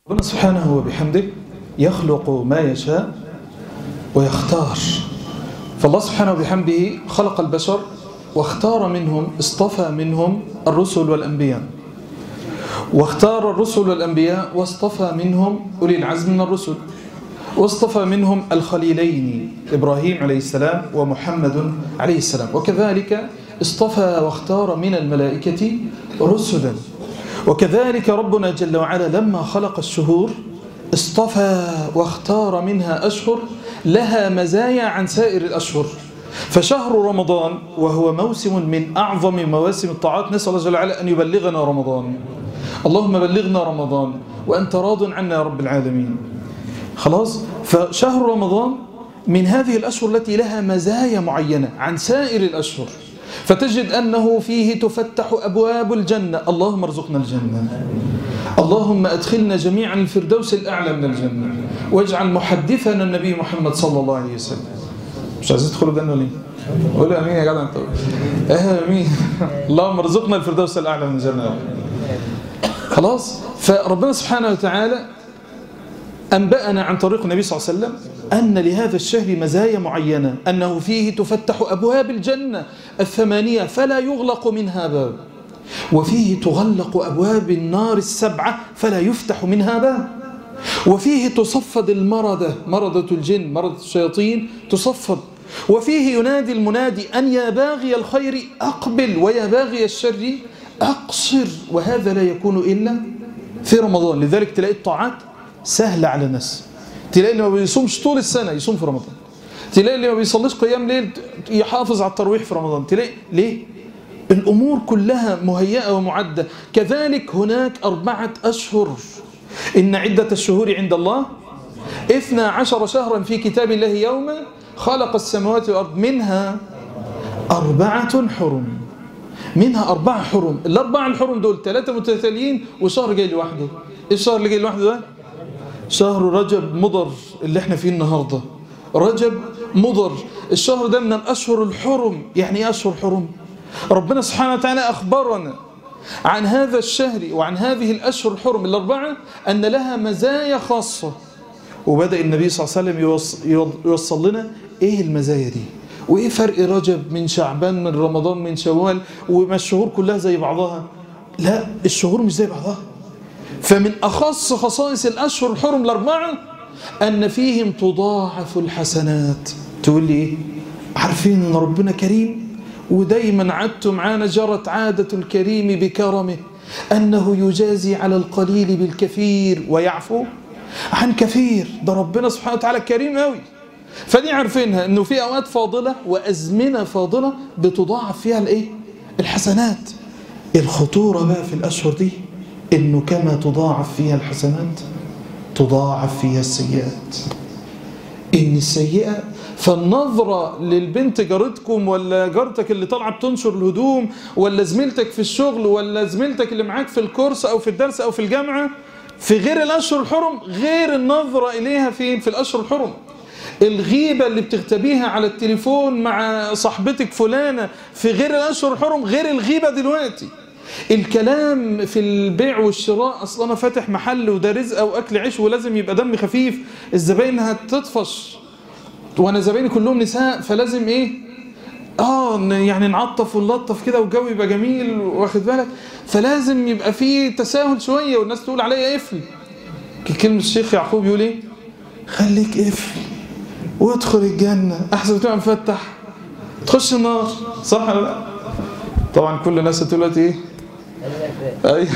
ربنا سبحانه وبحمده يخلق ما يشاء ويختار فالله سبحانه وبحمده خلق البشر واختار منهم اصطفى منهم الرسل والأنبياء واختار الرسل والأنبياء واصطفى منهم أولي العزم من الرسل واصطفى منهم الخليلين إبراهيم عليه السلام ومحمد عليه السلام وكذلك اصطفى واختار من الملائكة رسلا وكذلك ربنا جل وعلا لما خلق الشهور اصطفى واختار منها أشهر لها مزايا عن سائر الأشهر فشهر رمضان وهو موسم من أعظم مواسم الطاعات نسأل الله جل وعلا أن يبلغنا رمضان اللهم بلغنا رمضان وأنت راض عنا يا رب العالمين خلاص فشهر رمضان من هذه الأشهر التي لها مزايا معينة عن سائر الأشهر فتجد أنه فيه تفتح أبواب الجنة اللهم ارزقنا الجنة اللهم أدخلنا جميعا الفردوس الأعلى من الجنة واجعل محدثنا النبي محمد صلى الله عليه وسلم مش عايزين تدخلوا الجنة ليه؟ قولوا أمين يا جدع أنت أمين اللهم ارزقنا الفردوس الأعلى من الجنة خلاص فربنا سبحانه وتعالى أنبأنا عن طريق النبي صلى الله عليه وسلم أن لهذا الشهر مزايا معينة أنه فيه تفتح أبواب الجنة الثمانية فلا يغلق منها باب وفيه تغلق أبواب النار السبعة فلا يفتح منها باب وفيه تصفد المردة مردة الجن مردة الشياطين تصفد وفيه ينادي المنادي أن يا باغي الخير أقبل ويا باغي الشر أقصر وهذا لا يكون إلا في رمضان لذلك تلاقي الطاعات سهلة على الناس تلاقي اللي ما بيصومش طول السنة يصوم في رمضان تلاقي اللي ما بيصليش قيام ليل يحافظ على الترويح في رمضان تلاقي ليه؟ الأمور كلها مهيئة ومعدة كذلك هناك أربعة أشهر إن عدة الشهور عند الله إثنى عشر شهرا في كتاب الله يوم خلق السماوات والأرض منها أربعة حرم منها أربعة حرم الأربعة الحرم دول ثلاثة متتاليين وشهر جاي لوحده إيه الشهر اللي جاي لوحده ده؟ شهر رجب مضر اللي احنا فيه النهاردة رجب مضر الشهر ده من الأشهر الحرم يعني ايه أشهر حرم ربنا سبحانه وتعالى أخبرنا عن هذا الشهر وعن هذه الأشهر الحرم الأربعة أن لها مزايا خاصة وبدأ النبي صلى الله عليه وسلم يوصل لنا إيه المزايا دي وإيه فرق رجب من شعبان من رمضان من شوال وما الشهور كلها زي بعضها لا الشهور مش زي بعضها فمن أخص خصائص الأشهر الحرم الأربعة أن فيهم تضاعف الحسنات تقول لي إيه؟ عارفين أن ربنا كريم ودايما عدت معانا جرت عادة الكريم بكرمه أنه يجازي على القليل بالكثير ويعفو عن كثير ده ربنا سبحانه وتعالى كريم قوي فدي عارفينها أنه في أوقات فاضلة وأزمنة فاضلة بتضاعف فيها الإيه؟ الحسنات الخطورة بقى في الأشهر دي انه كما تضاعف فيها الحسنات تضاعف فيها السيئات ان السيئه فالنظرة للبنت جارتكم ولا جارتك اللي طالعه بتنشر الهدوم ولا زميلتك في الشغل ولا زميلتك اللي معاك في الكورس او في الدرس او في الجامعة في غير الاشهر الحرم غير النظرة اليها فين في الاشهر الحرم الغيبة اللي بتغتبيها على التليفون مع صاحبتك فلانة في غير الاشهر الحرم غير الغيبة دلوقتي الكلام في البيع والشراء اصل انا فاتح محل وده رزق او اكل عيش ولازم يبقى دم خفيف الزباين هتطفش وانا زبايني كلهم نساء فلازم ايه اه يعني نعطف ونلطف كده والجو يبقى جميل واخد بالك فلازم يبقى فيه تساهل شويه والناس تقول عليا قفل كلمه الشيخ يعقوب يقول ايه خليك قفل وادخل الجنه احسن تبقى مفتح تخش النار صح ولا لا طبعا كل الناس هتقول ايه ايوه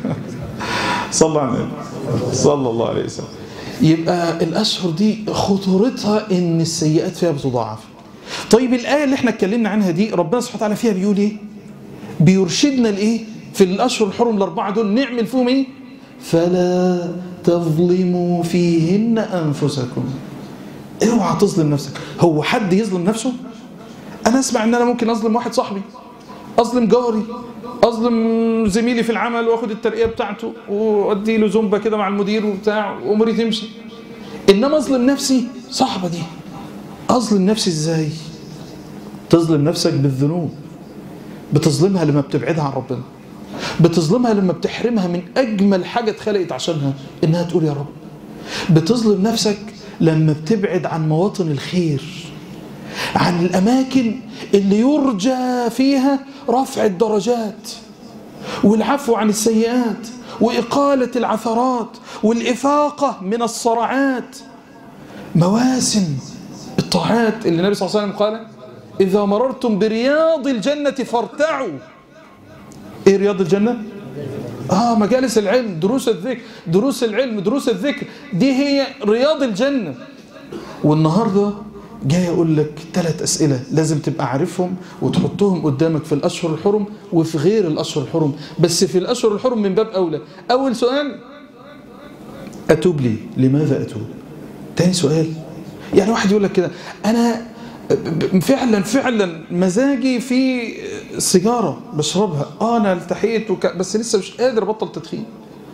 صلى على النبي صلى الله عليه وسلم يبقى الاشهر دي خطورتها ان السيئات فيها بتضاعف طيب الايه اللي احنا اتكلمنا عنها دي ربنا سبحانه وتعالى فيها بيقول ايه بيرشدنا لايه في الاشهر الحرم الاربعه دول نعمل فيهم ايه فلا تظلموا فيهن انفسكم اوعى تظلم نفسك هو حد يظلم نفسه انا اسمع ان انا ممكن اظلم واحد صاحبي اظلم جاري اظلم زميلي في العمل واخد الترقيه بتاعته وادي له زومبا كده مع المدير وبتاع واموري تمشي انما اظلم نفسي صعبه دي اظلم نفسي ازاي تظلم نفسك بالذنوب بتظلمها لما بتبعدها عن ربنا بتظلمها لما بتحرمها من أجمل حاجة اتخلقت عشانها إنها تقول يا رب بتظلم نفسك لما بتبعد عن مواطن الخير عن الأماكن اللي يرجى فيها رفع الدرجات والعفو عن السيئات وإقالة العثرات والإفاقة من الصرعات مواسم الطاعات اللي النبي صلى الله عليه وسلم قال إذا مررتم برياض الجنة فارتعوا إيه رياض الجنة؟ آه مجالس العلم دروس الذكر دروس العلم دروس الذكر دي هي رياض الجنة والنهاردة جاي أقول لك ثلاث أسئلة لازم تبقى عارفهم وتحطهم قدامك في الأشهر الحرم وفي غير الأشهر الحرم بس في الأشهر الحرم من باب أولى أول سؤال أتوب لي لماذا أتوب تاني سؤال يعني واحد يقول لك كده أنا فعلا فعلا مزاجي في سيجارة بشربها آه أنا التحيت وك... بس لسه مش قادر أبطل تدخين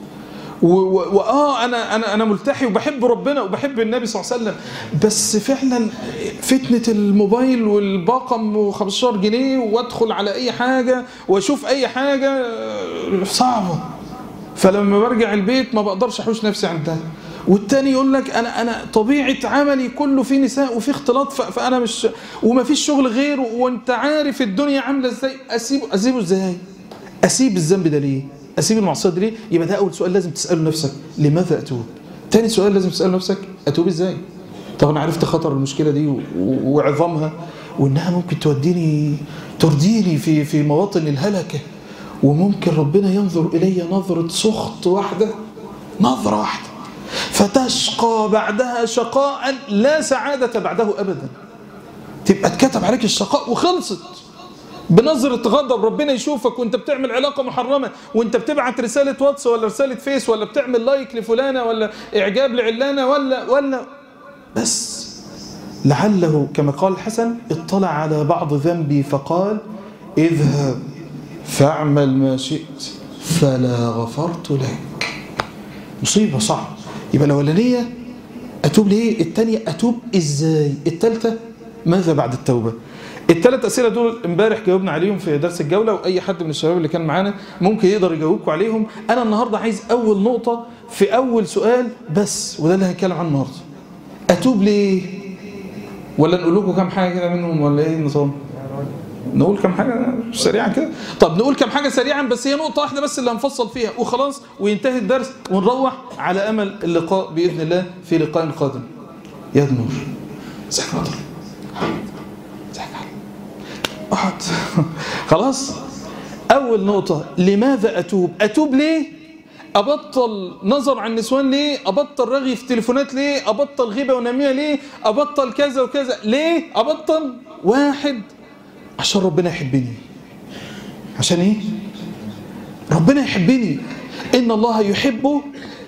واه انا انا انا ملتحي وبحب ربنا وبحب النبي صلى الله عليه وسلم بس فعلا فتنه الموبايل والباقم و15 جنيه وادخل على اي حاجه واشوف اي حاجه صعبه فلما برجع البيت ما بقدرش احوش نفسي عندها والتاني يقول لك انا انا طبيعه عملي كله فيه نساء وفيه اختلاط فانا مش وما فيش شغل غيره وانت عارف الدنيا عامله ازاي اسيبه اسيبه ازاي اسيب الذنب ده ليه اسيب المعصيه دي ليه يبقى ده اول سؤال لازم تساله نفسك لماذا اتوب تاني سؤال لازم تساله نفسك اتوب ازاي طب انا عرفت خطر المشكله دي وعظامها وانها ممكن توديني ترديني في في مواطن الهلكه وممكن ربنا ينظر الي نظره سخط واحده نظره واحده فتشقى بعدها شقاء لا سعاده بعده ابدا تبقى اتكتب عليك الشقاء وخلصت بنظرة غضب ربنا يشوفك وانت بتعمل علاقة محرمة وانت بتبعت رسالة واتس ولا رسالة فيس ولا بتعمل لايك لفلانة ولا اعجاب لعلانة ولا ولا بس لعله كما قال الحسن اطلع على بعض ذنبي فقال اذهب فاعمل ما شئت فلا غفرت لك مصيبة صعبة يبقى الأولانية أتوب ليه الثانية أتوب إزاي الثالثة ماذا بعد التوبة الثلاث اسئله دول امبارح جاوبنا عليهم في درس الجوله واي حد من الشباب اللي كان معانا ممكن يقدر يجاوبكم عليهم انا النهارده عايز اول نقطه في اول سؤال بس وده اللي هنتكلم عنه النهارده اتوب ليه ولا نقول لكم كام حاجه كده منهم ولا ايه النظام نقول كام حاجه سريعا كده طب نقول كام حاجه سريعا بس هي نقطه واحده بس اللي هنفصل فيها وخلاص وينتهي الدرس ونروح على امل اللقاء باذن الله في لقاء قادم يا نور ازيك اقعد خلاص اول نقطه لماذا اتوب اتوب ليه ابطل نظر عن النسوان ليه ابطل رغي في تليفونات ليه ابطل غيبه ونميمه ليه ابطل كذا وكذا ليه ابطل واحد عشان ربنا يحبني عشان ايه ربنا يحبني ان الله يحب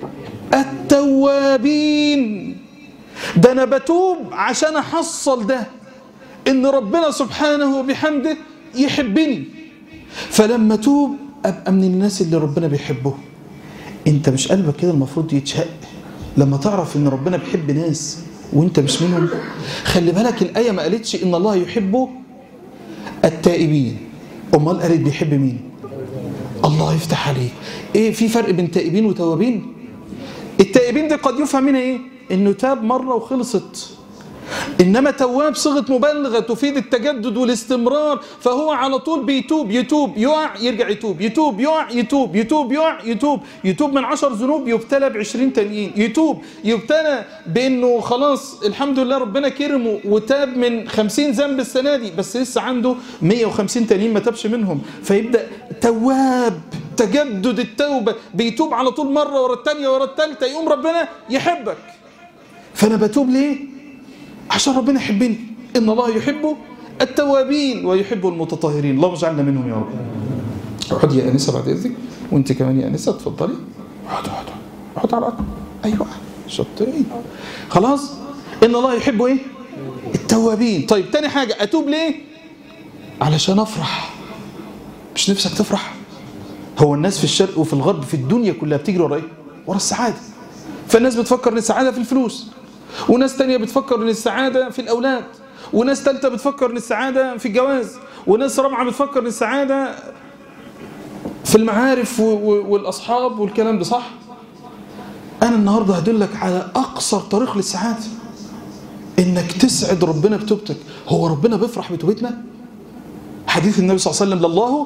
التوابين ده انا بتوب عشان احصل ده ان ربنا سبحانه وبحمده يحبني فلما توب ابقى من الناس اللي ربنا بيحبه انت مش قلبك كده المفروض يتشق لما تعرف ان ربنا بيحب ناس وانت مش منهم خلي بالك الايه ما قالتش ان الله يحب التائبين امال قالت بيحب مين الله يفتح عليك ايه في فرق بين تائبين وتوابين التائبين دي قد يفهم منها ايه انه تاب مره وخلصت إنما تواب صيغة مبالغة تفيد التجدد والاستمرار فهو على طول بيتوب يتوب يقع يرجع يتوب يتوب يقع يتوب يتوب يقع يتوب يتوب من عشر ذنوب يبتلى بعشرين تانيين يتوب يبتلى بأنه خلاص الحمد لله ربنا كرمه وتاب من خمسين ذنب السنة دي بس لسه عنده مية وخمسين تانيين ما تابش منهم فيبدأ تواب تجدد التوبة بيتوب على طول مرة ورا التانية ورا التالتة يقوم ربنا يحبك فأنا بتوب ليه؟ عشان ربنا يحبني إن الله يحب التوابين ويحب المتطهرين اللهم اجعلنا منهم يا رب اقعد يا أنسة بعد إذنك وأنت كمان يا أنسة اتفضلي اقعد اقعد اقعد على الأرض أيوة شطين خلاص إن الله يحب إيه التوابين طيب تاني حاجة أتوب ليه علشان أفرح مش نفسك تفرح هو الناس في الشرق وفي الغرب في الدنيا كلها بتجري ورا إيه ورا السعادة فالناس بتفكر ان السعادة في الفلوس وناس تانية بتفكر ان السعادة في الأولاد وناس تالتة بتفكر ان السعادة في الجواز وناس رابعة بتفكر ان السعادة في المعارف والأصحاب والكلام ده صح أنا النهاردة هدلك على أقصر طريق للسعادة إنك تسعد ربنا بتوبتك هو ربنا بيفرح بتوبتنا حديث النبي صلى الله عليه وسلم لله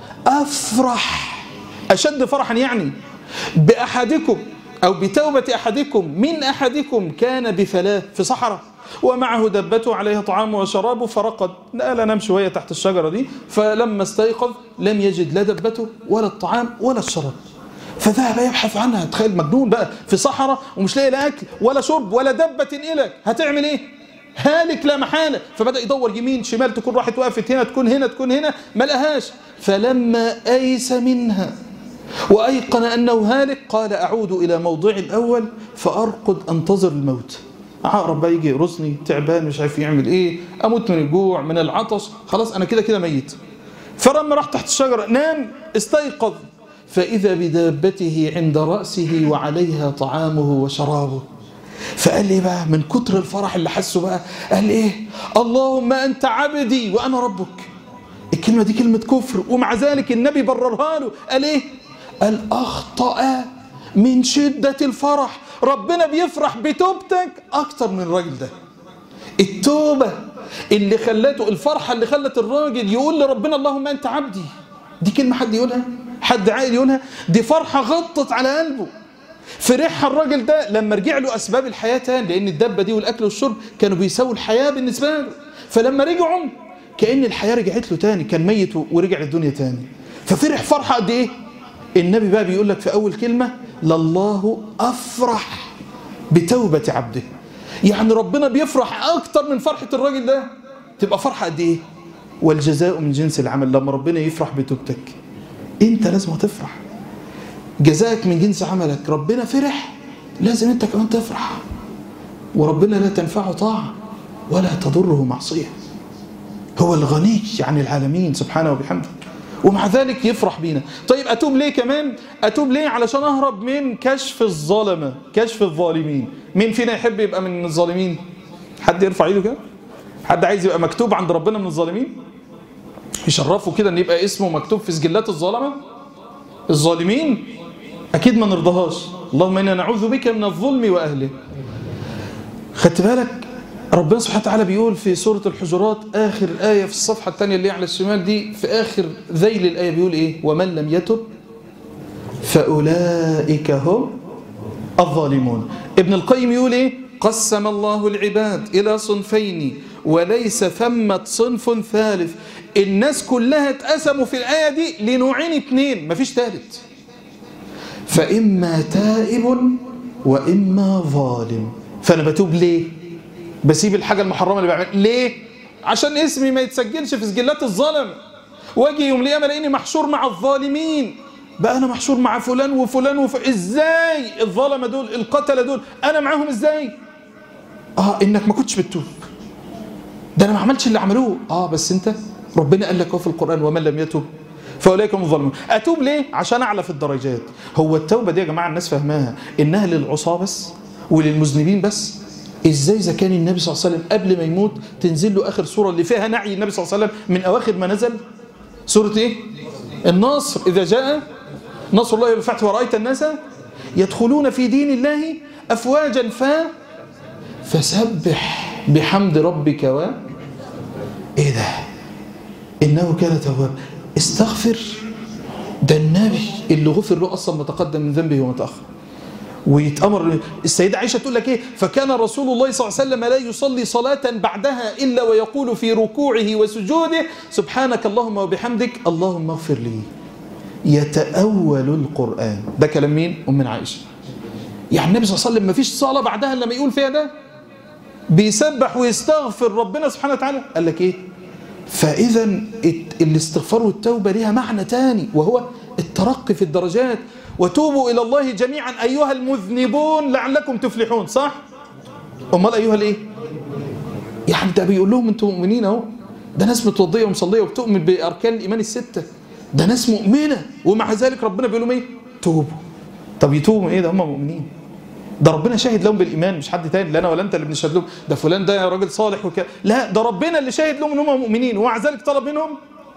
أفرح أشد فرحا يعني بأحدكم أو بتوبة أحدكم من أحدكم كان بفلاة في صحراء ومعه دبته عليها طعامه وشرابه فرقد قال أنام شوية تحت الشجرة دي فلما استيقظ لم يجد لا دبته ولا الطعام ولا الشراب فذهب يبحث عنها تخيل مجنون بقى في صحراء ومش لاقي لا أكل ولا شرب ولا دبة إلك هتعمل إيه؟ هالك لا محالة فبدأ يدور يمين شمال تكون راحت وقفت هنا تكون هنا تكون هنا ما لقاهاش فلما أيس منها وأيقن أنه هالك قال أعود إلى موضع الأول فأرقد أنتظر الموت عقرب بقى يجي يقرصني تعبان مش عارف يعمل ايه اموت من الجوع من العطش خلاص انا كده كده ميت فلما راح تحت الشجره نام استيقظ فاذا بدابته عند راسه وعليها طعامه وشرابه فقال لي بقى من كتر الفرح اللي حسه بقى قال ايه اللهم انت عبدي وانا ربك الكلمه دي كلمه كفر ومع ذلك النبي بررها له قال ايه قال اخطا من شده الفرح ربنا بيفرح بتوبتك اكتر من الراجل ده التوبة اللي خلته الفرحة اللي خلت الراجل يقول لربنا اللهم انت عبدي دي كلمة حد يقولها حد عاقل يقولها دي فرحة غطت على قلبه فرحها الراجل ده لما رجع له اسباب الحياة تاني لان الدبة دي والاكل والشرب كانوا بيساووا الحياة بالنسبة له فلما رجعوا كأن الحياة رجعت له تاني كان ميت ورجع للدنيا تاني ففرح فرحة قد ايه النبي بقى بيقول لك في اول كلمة لله أفرح بتوبة عبده يعني ربنا بيفرح أكتر من فرحة الراجل ده تبقى فرحة قد إيه والجزاء من جنس العمل لما ربنا يفرح بتوبتك أنت لازم تفرح جزاءك من جنس عملك ربنا فرح لازم أنت كمان تفرح وربنا لا تنفعه طاعة ولا تضره معصية هو الغني عن العالمين سبحانه وبحمده ومع ذلك يفرح بينا طيب أتوب ليه كمان أتوب ليه علشان أهرب من كشف الظلمة كشف الظالمين مين فينا يحب يبقى من الظالمين حد يرفع ايده كده حد عايز يبقى مكتوب عند ربنا من الظالمين يشرفوا كده ان يبقى اسمه مكتوب في سجلات الظلمة الظالمين أكيد ما نرضاهاش اللهم إنا نعوذ بك من الظلم وأهله خدت بالك ربنا سبحانه وتعالى بيقول في سورة الحجرات آخر آية في الصفحة الثانية اللي على الشمال دي في آخر ذيل الآية بيقول إيه ومن لم يتب فأولئك هم الظالمون ابن القيم يقول إيه قسم الله العباد إلى صنفين وليس ثمة صنف ثالث الناس كلها اتقسموا في الآية دي لنوعين اتنين مفيش ثالث فإما تائب وإما ظالم فأنا بتوب ليه بسيب الحاجة المحرمة اللي بعملها ليه عشان اسمي ما يتسجلش في سجلات الظلم واجي يوم القيامة لاني محشور مع الظالمين بقى انا محشور مع فلان وفلان وف... ازاي الظلمه دول القتله دول انا معاهم ازاي اه انك ما كنتش بتتوب ده انا ما عملتش اللي عملوه اه بس انت ربنا قال لك في القران ومن لم يتوب فاولئك هم الظالمون اتوب ليه عشان اعلى في الدرجات هو التوبه دي يا جماعه الناس فاهماها انها للعصاه بس وللمذنبين بس ازاي اذا كان النبي صلى الله عليه وسلم قبل ما يموت تنزل له اخر سوره اللي فيها نعي النبي صلى الله عليه وسلم من اواخر ما نزل سوره ايه النصر اذا جاء نصر الله والفتح ورايت الناس يدخلون في دين الله افواجا ف فسبح بحمد ربك و ايه ده انه كان تواب استغفر ده النبي اللي غفر له اصلا ما تقدم من ذنبه وما تاخر ويتأمر السيدة عائشة تقول لك إيه فكان رسول الله صلى الله عليه وسلم لا يصلي صلاة بعدها إلا ويقول في ركوعه وسجوده سبحانك اللهم وبحمدك اللهم اغفر لي يتأول القرآن ده كلام مين؟ أم عائشة يعني النبي صلى الله عليه وسلم ما فيش صلاة بعدها لما يقول فيها ده بيسبح ويستغفر ربنا سبحانه وتعالى قال لك إيه فإذا الاستغفار والتوبة ليها معنى تاني وهو الترقي في الدرجات وتوبوا إلى الله جميعا أيها المذنبون لعلكم تفلحون صح؟ أمال أيها الإيه؟ يعني ده بيقول لهم أنتم مؤمنين أهو ده ناس متوضية ومصلية وبتؤمن بأركان الإيمان الستة ده ناس مؤمنة ومع ذلك ربنا بيقول لهم إيه؟ توبوا طب يتوبوا إيه ده هم مؤمنين ده ربنا شاهد لهم بالإيمان مش حد تاني لا أنا ولا أنت اللي بنشهد لهم ده فلان ده راجل صالح وكذا لا ده ربنا اللي شاهد لهم إن هم مؤمنين ومع ذلك طلب منهم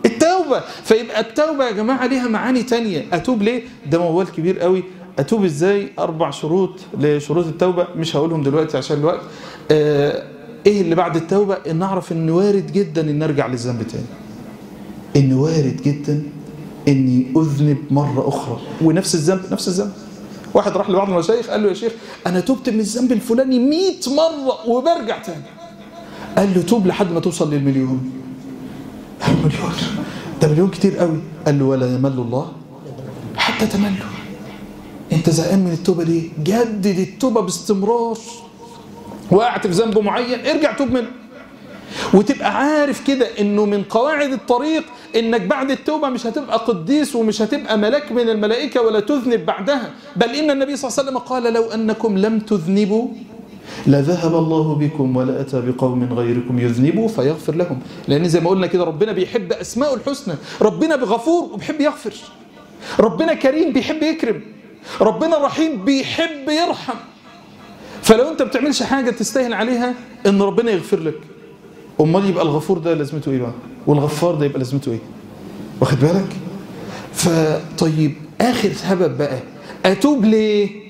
التوبة فيبقى التوبة يا جماعة ليها معاني تانية أتوب ليه؟ ده موال كبير قوي أتوب إزاي؟ أربع شروط لشروط التوبة مش هقولهم دلوقتي عشان الوقت آه إيه اللي بعد التوبة؟ إن نعرف إن وارد جدا إن نرجع للذنب تاني إن وارد جدا إني أذنب مرة أخرى ونفس الذنب نفس الذنب واحد راح لبعض المشايخ قال له يا شيخ أنا تبت من الذنب الفلاني 100 مرة وبرجع تاني قال له توب لحد ما توصل للمليون مليون ده مليون كتير قوي قال له ولا يمل الله حتى تمله انت زهقان من التوبه ليه جدد التوبه باستمرار وقعت في ذنب معين ارجع توب منه وتبقى عارف كده انه من قواعد الطريق انك بعد التوبه مش هتبقى قديس ومش هتبقى ملاك من الملائكه ولا تذنب بعدها بل ان النبي صلى الله عليه وسلم قال لو انكم لم تذنبوا لذهب الله بكم ولا أتى بقوم غيركم يذنبوا فيغفر لهم لأن زي ما قلنا كده ربنا بيحب أسماء الحسنى ربنا بغفور وبيحب يغفر ربنا كريم بيحب يكرم ربنا رحيم بيحب يرحم فلو انت بتعملش حاجة تستاهل عليها ان ربنا يغفر لك امال يبقى الغفور ده لازمته ايه بقى والغفار ده يبقى لازمته ايه واخد بالك فطيب اخر سبب بقى اتوب ليه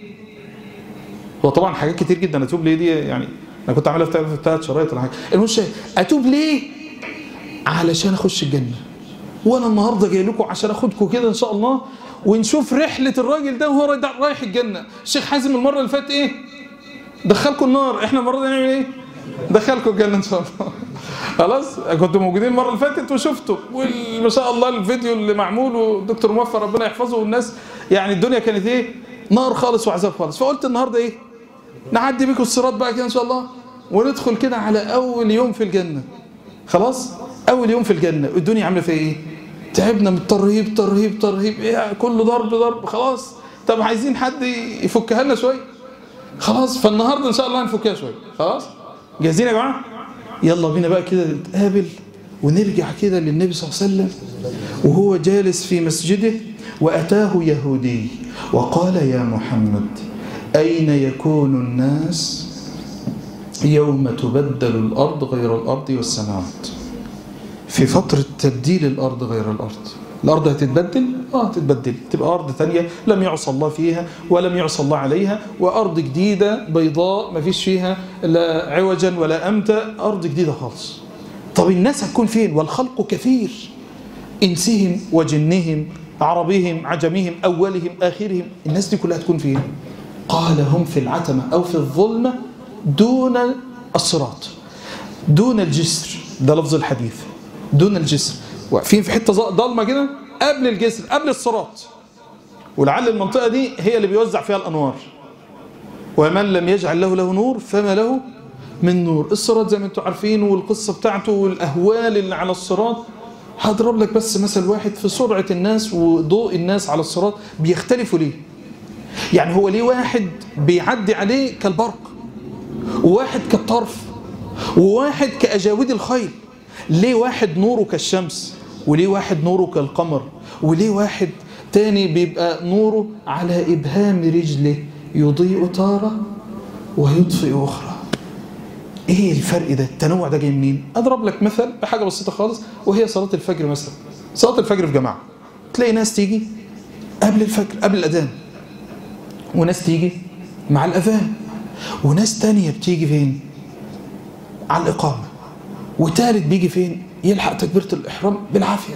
هو طبعا حاجات كتير جدا اتوب ليه دي يعني انا كنت عاملها في ثلاث شرايط ولا حاجه المهم اتوب ليه علشان اخش الجنه وانا النهارده جاي لكم عشان اخدكم كده ان شاء الله ونشوف رحله الراجل ده وهو رايح الجنه الشيخ حازم المره اللي فاتت ايه دخلكم النار احنا المره دي نعمل ايه دخلكم الجنه ان شاء الله خلاص كنتوا موجودين المره اللي فاتت وشفتوا وما شاء الله الفيديو اللي معمول والدكتور موفق ربنا يحفظه والناس يعني الدنيا كانت ايه نار خالص وعذاب خالص فقلت النهارده ايه نعدي بيكم الصراط بقى كده ان شاء الله وندخل كده على اول يوم في الجنه خلاص اول يوم في الجنه الدنيا عامله فيها ايه تعبنا من الترهيب ترهيب ترهيب ايه كله ضرب ضرب خلاص طب عايزين حد يفكها لنا شويه خلاص فالنهارده ان شاء الله هنفكها شويه خلاص جاهزين يا جماعه يلا بينا بقى كده نتقابل ونرجع كده للنبي صلى الله عليه وسلم وهو جالس في مسجده واتاه يهودي وقال يا محمد أين يكون الناس يوم تبدل الأرض غير الأرض والسماوات في فترة تبديل الأرض غير الأرض الأرض هتتبدل؟ آه تتبدل تبقى أرض ثانية لم يعصى الله فيها ولم يعصى الله عليها وأرض جديدة بيضاء ما فيش فيها لا عوجا ولا أمتا أرض جديدة خالص طب الناس هتكون فين؟ والخلق كثير إنسهم وجنهم عربهم عجمهم أولهم آخرهم الناس دي كلها تكون فين؟ قال هم في العتمة أو في الظلمة دون الصراط دون الجسر ده لفظ الحديث دون الجسر واقفين في حتة ضلمة كده قبل الجسر قبل الصراط ولعل المنطقة دي هي اللي بيوزع فيها الأنوار ومن لم يجعل له له نور فما له من نور الصراط زي ما انتم عارفين والقصة بتاعته والأهوال اللي على الصراط هضرب لك بس مثل واحد في سرعة الناس وضوء الناس على الصراط بيختلفوا ليه يعني هو ليه واحد بيعدي عليه كالبرق وواحد كالطرف وواحد كأجاود الخيل ليه واحد نوره كالشمس وليه واحد نوره كالقمر وليه واحد تاني بيبقى نوره على إبهام رجله يضيء تارة ويطفئ أخرى ايه الفرق ده التنوع ده جاي منين اضرب لك مثل بحاجه بسيطه خالص وهي صلاه الفجر مثلا صلاه الفجر في جماعه تلاقي ناس تيجي قبل الفجر قبل الاذان وناس تيجي مع الأذان وناس تانية بتيجي فين على الإقامة وتالت بيجي فين يلحق تكبيرة الإحرام بالعافية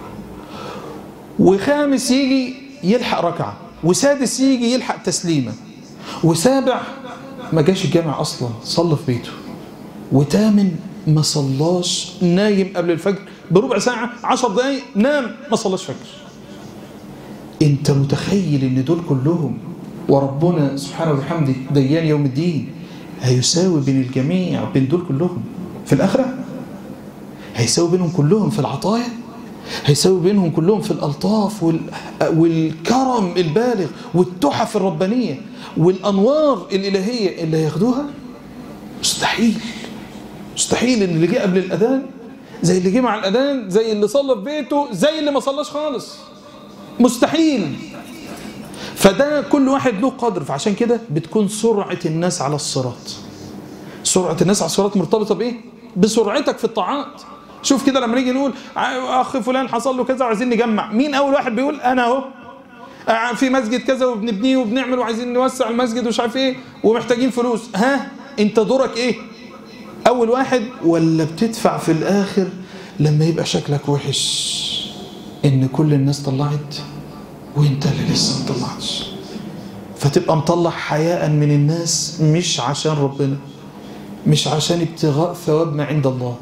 وخامس يجي يلحق ركعة وسادس يجي يلحق تسليمة وسابع ما جاش الجامع أصلا صلى في بيته وتامن ما صلاش نايم قبل الفجر بربع ساعة عشر دقايق نام ما صلاش فجر انت متخيل ان دول كلهم وربنا سبحانه وبحمده ديان يوم الدين هيساوي بين الجميع بين دول كلهم في الآخرة هيساوي بينهم كلهم في العطايا هيساوي بينهم كلهم في الألطاف وال... والكرم البالغ والتحف الربانية والأنوار الإلهية اللي هياخدوها مستحيل مستحيل ان اللي جه قبل الأذان زي اللي جه مع الأذان زي اللي صلى في بيته زي اللي ما صلاش خالص مستحيل فده كل واحد له قدر فعشان كده بتكون سرعة الناس على الصراط سرعة الناس على الصراط مرتبطة بإيه؟ بسرعتك في الطاعات شوف كده لما نيجي نقول اخ فلان حصل له كذا وعايزين نجمع مين اول واحد بيقول انا اهو آه، في مسجد كذا وبنبنيه وبنعمل وعايزين نوسع المسجد ومش عارف ايه ومحتاجين فلوس ها انت دورك ايه اول واحد ولا بتدفع في الاخر لما يبقى شكلك وحش ان كل الناس طلعت وانت اللي لسه ما طلعتش فتبقى مطلع حياء من الناس مش عشان ربنا مش عشان ابتغاء ثواب ما عند الله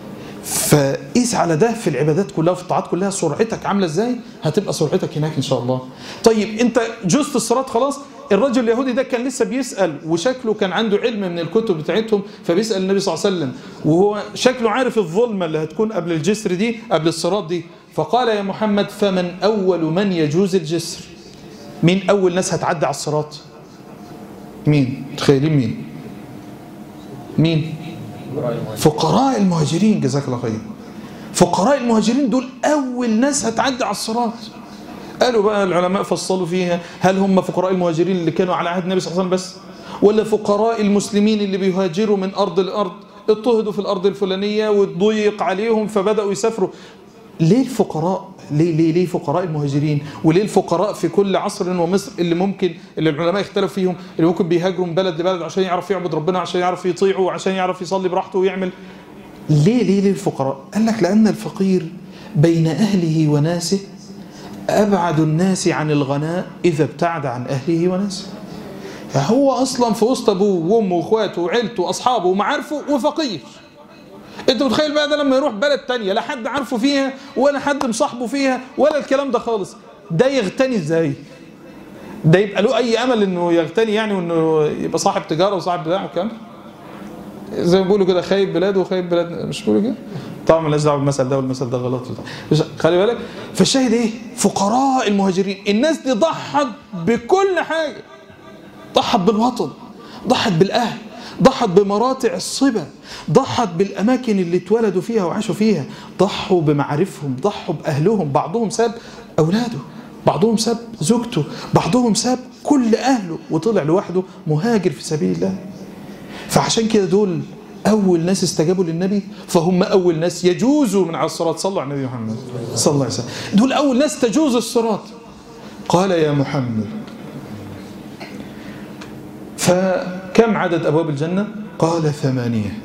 فقيس على ده في العبادات كلها وفي الطاعات كلها سرعتك عامله ازاي هتبقى سرعتك هناك ان شاء الله طيب انت جزت الصراط خلاص الرجل اليهودي ده كان لسه بيسال وشكله كان عنده علم من الكتب بتاعتهم فبيسال النبي صلى الله عليه وسلم وهو شكله عارف الظلمه اللي هتكون قبل الجسر دي قبل الصراط دي فقال يا محمد فمن اول من يجوز الجسر مين اول ناس هتعدي على الصراط مين تخيلين مين مين فقراء المهاجرين جزاك الله خير فقراء المهاجرين دول أول ناس هتعدي على الصراط قالوا بقى العلماء فصلوا فيها هل هم فقراء المهاجرين اللي كانوا على عهد النبي صلى الله عليه وسلم بس ولا فقراء المسلمين اللي بيهاجروا من أرض الأرض اضطهدوا في الأرض الفلانية وتضيق عليهم فبدأوا يسافروا ليه الفقراء ليه ليه ليه فقراء المهاجرين وليه الفقراء في كل عصر ومصر اللي ممكن اللي العلماء اختلفوا فيهم اللي ممكن بيهاجروا من بلد لبلد عشان يعرف يعبد ربنا عشان يعرف يطيعه وعشان يعرف يصلي براحته ويعمل ليه ليه ليه الفقراء قال لك لأن الفقير بين أهله وناسه أبعد الناس عن الغناء إذا ابتعد عن أهله وناسه فهو أصلا في وسط أبوه وأمه وأخواته وعيلته وأصحابه ومعارفه وفقير انت متخيل بقى ده لما يروح بلد تانية لا حد عارفه فيها ولا حد مصاحبه فيها ولا الكلام ده خالص ده يغتني ازاي ده يبقى له اي امل انه يغتني يعني وانه يبقى صاحب تجاره وصاحب بتاع والكلام زي ما بيقولوا كده خايب بلاد وخايب بلاد مش بيقولوا كده طبعا مالناش دعوه بالمثل ده والمثل ده غلط مش خلي بالك فالشاهد ايه فقراء المهاجرين الناس دي ضحت بكل حاجه ضحت بالوطن ضحت بالاهل ضحت بمراتع الصبا ضحت بالأماكن اللي اتولدوا فيها وعاشوا فيها ضحوا بمعارفهم ضحوا بأهلهم بعضهم ساب أولاده بعضهم ساب زوجته بعضهم ساب كل أهله وطلع لوحده مهاجر في سبيل الله فعشان كده دول أول ناس استجابوا للنبي فهم أول ناس يجوزوا من على الصراط صلوا على النبي محمد صلى الله عليه وسلم دول أول ناس تجوز الصراط قال يا محمد فكم عدد أبواب الجنة قال ثمانية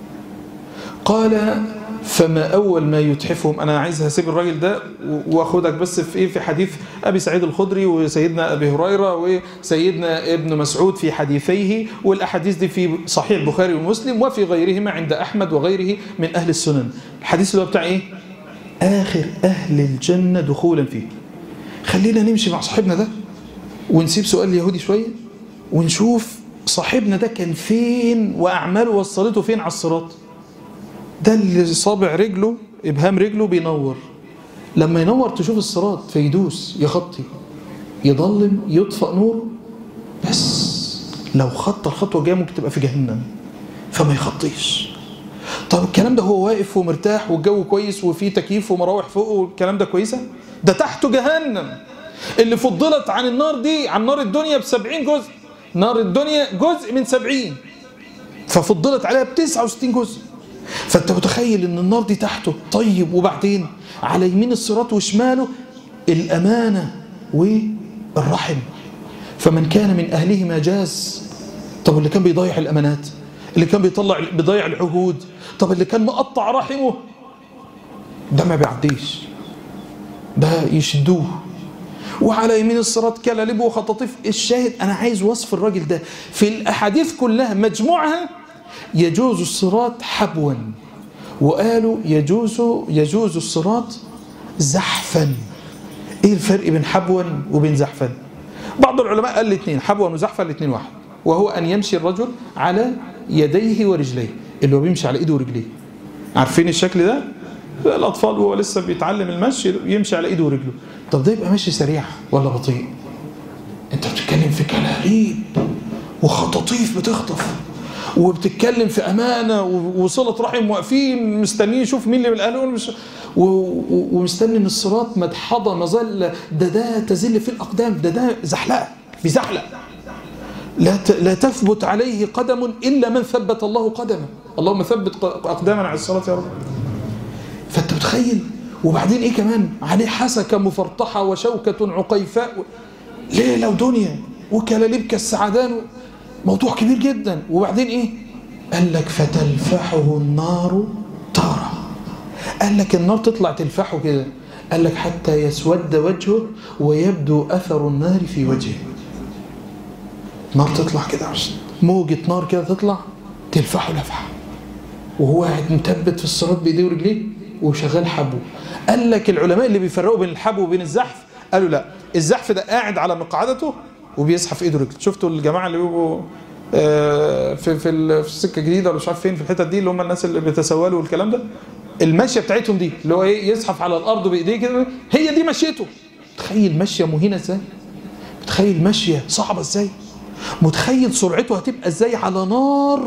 قال فما أول ما يتحفهم أنا عايز هسيب الراجل ده وأخدك بس في إيه في حديث أبي سعيد الخدري وسيدنا أبي هريرة وسيدنا ابن مسعود في حديثيه والأحاديث دي في صحيح البخاري ومسلم وفي غيرهما عند أحمد وغيره من أهل السنن الحديث اللي هو بتاع إيه آخر أهل الجنة دخولا فيه خلينا نمشي مع صاحبنا ده ونسيب سؤال اليهودي شوية ونشوف صاحبنا ده كان فين وأعماله وصلته فين على الصراط ده اللي صابع رجله إبهام رجله بينور لما ينور تشوف الصراط فيدوس يخطي يضلم يطفأ نوره بس لو خط الخطوة جاية ممكن تبقى في جهنم فما يخطيش طب الكلام ده هو واقف ومرتاح والجو كويس وفي تكييف ومراوح فوقه والكلام ده كويسة ده تحته جهنم اللي فضلت عن النار دي عن نار الدنيا بسبعين جزء نار الدنيا جزء من سبعين ففضلت عليها بتسعة وستين جزء فانت متخيل ان النار دي تحته طيب وبعدين على يمين الصراط وشماله الأمانة والرحم فمن كان من أهله ما جاز طب اللي كان بيضيع الأمانات اللي كان بيطلع بيضيع العهود طب اللي كان مقطع رحمه ده ما بيعديش ده يشدوه وعلى يمين الصراط كلاليب وخطاطيف الشاهد أنا عايز وصف الراجل ده في الأحاديث كلها مجموعها يجوز الصراط حبوا وقالوا يجوز يجوز الصراط زحفا ايه الفرق بين حبوا وبين زحفا بعض العلماء قال الاثنين حبوا وزحفا الاثنين واحد وهو ان يمشي الرجل على يديه ورجليه اللي هو بيمشي على ايده ورجليه عارفين الشكل ده الاطفال وهو لسه بيتعلم المشي يمشي على ايده ورجله طب ده يبقى ماشي سريع ولا بطيء انت بتتكلم في كلاليب وخطاطيف بتخطف وبتتكلم في امانه وصله رحم واقفين مستنيين يشوف مين اللي من الاهل مش ومستني ان الصراط مدحضه مظله ده ده تزل في الاقدام ده ده زحلقه بيزحلق لا لا تثبت عليه قدم الا من ثبت الله قدمه اللهم ثبت اقدامنا على الصراط يا رب متخيل وبعدين ايه كمان عليه حسكة مفرطحة وشوكة عقيفاء ليلة ودنيا وكلاليب كالسعدان موضوع كبير جدا وبعدين ايه قال لك فتلفحه النار تارة قال لك النار تطلع تلفحه كده قال لك حتى يسود وجهه ويبدو أثر النار في وجهه نار تطلع كده موجة نار كده تطلع تلفحه لفحة وهو قاعد مثبت في الصراط بايديه ورجليه وشغال حبو قال لك العلماء اللي بيفرقوا بين الحبو وبين الزحف قالوا لا الزحف ده قاعد على مقعدته وبيزحف ايده ورجله شفتوا الجماعه اللي بيبقوا في في في السكه الجديده ولا مش عارف فين في الحتت دي اللي هم الناس اللي بيتسولوا والكلام ده المشيه بتاعتهم دي اللي هو ايه يزحف على الارض بايديه كده هي دي مشيته تخيل مشيه مهينه ازاي متخيل مشيه صعبه ازاي متخيل سرعته هتبقى ازاي على نار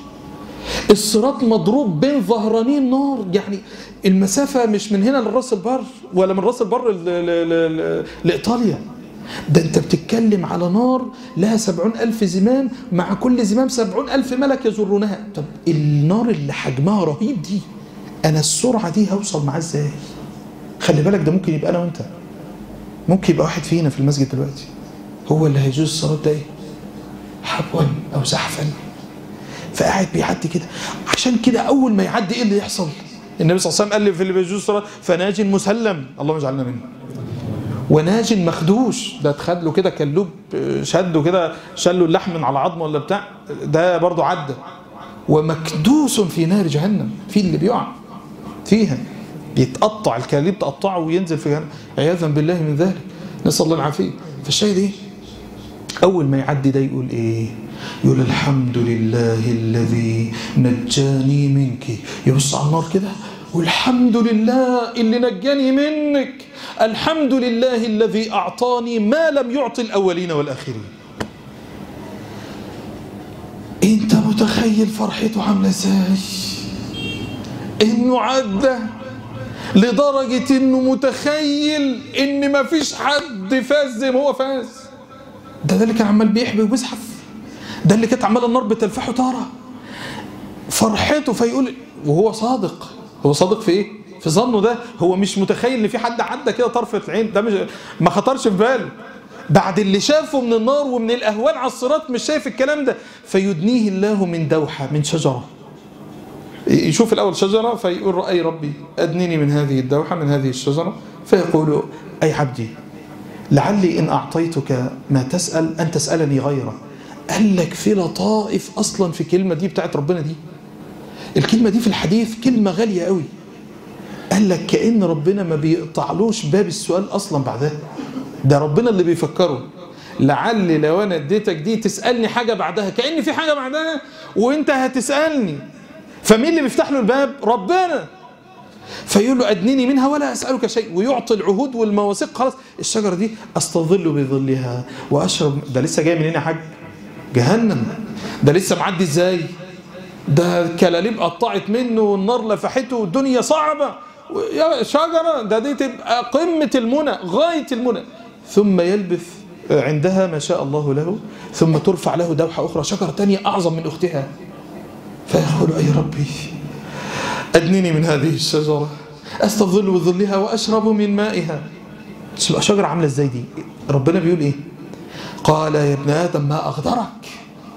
الصراط مضروب بين ظهراني النار يعني المسافة مش من هنا لراس البر ولا من راس البر لإيطاليا ده انت بتتكلم على نار لها سبعون ألف زمام مع كل زمام سبعون ألف ملك يزرونها طب النار اللي حجمها رهيب دي أنا السرعة دي هوصل معاه ازاي خلي بالك ده ممكن يبقى أنا وأنت ممكن يبقى واحد فينا في المسجد دلوقتي هو اللي هيجوز الصلاة ده ايه حبوا أو زحفا فقاعد بيعدي كده عشان كده اول ما يعدي ايه اللي يحصل النبي صلى الله عليه وسلم قال لي في اللي بيجوز الصلاه فناج مسلم اللهم اجعلنا منه وناج مخدوش ده اتخد له كده كلوب شده كده شال له اللحم من على عظمه ولا بتاع ده برضه عدى ومكدوس في نار جهنم في اللي بيقع فيها بيتقطع الكلاليب تقطعه وينزل في جهنم عياذا بالله من ذلك نسال الله العافيه فالشاهد ايه اول ما يعدي ده يقول ايه يقول الحمد لله الذي نجاني منك يبص على النار كده والحمد لله اللي نجاني منك الحمد لله الذي أعطاني ما لم يعطي الأولين والآخرين انت متخيل فرحته عامله ازاي انه عدى لدرجة انه متخيل ان مفيش حد فاز زي ما هو فاز ده ده اللي كان عمال بيحبي وبيزحف ده اللي كانت عماله النار بتلفحه تاره فرحته فيقول وهو صادق هو صادق في ايه في ظنه ده هو مش متخيل ان في حد عدى كده طرفه العين ده مش ما خطرش في باله بعد اللي شافه من النار ومن الاهوال على الصراط مش شايف الكلام ده فيدنيه الله من دوحه من شجره يشوف الاول شجره فيقول اي ربي ادنني من هذه الدوحه من هذه الشجره فيقول اي عبدي لعلي ان اعطيتك ما تسال ان تسالني غيره قال لك في لطائف اصلا في الكلمه دي بتاعت ربنا دي الكلمه دي في الحديث كلمه غاليه قوي قال لك كان ربنا ما بيقطعلوش باب السؤال اصلا بعدها ده ربنا اللي بيفكره لعل لو انا اديتك دي تسالني حاجه بعدها كان في حاجه بعدها وانت هتسالني فمين اللي بيفتح له الباب ربنا فيقول له ادنني منها ولا اسالك شيء ويعطي العهود والمواثيق خلاص الشجره دي استظل بظلها واشرب ده لسه جاي منين يا حاج جهنم ده لسه معدي ازاي ده الكلاليب قطعت منه والنار لفحته والدنيا صعبه يا شجره ده دي تبقى قمه المنى غايه المنى ثم يلبث عندها ما شاء الله له ثم ترفع له دوحه اخرى شجره ثانيه اعظم من اختها فيقول اي ربي ادنني من هذه الشجره استظل بظلها واشرب من مائها شجره عامله ازاي دي ربنا بيقول ايه قال يا ابن ادم ما اغدرك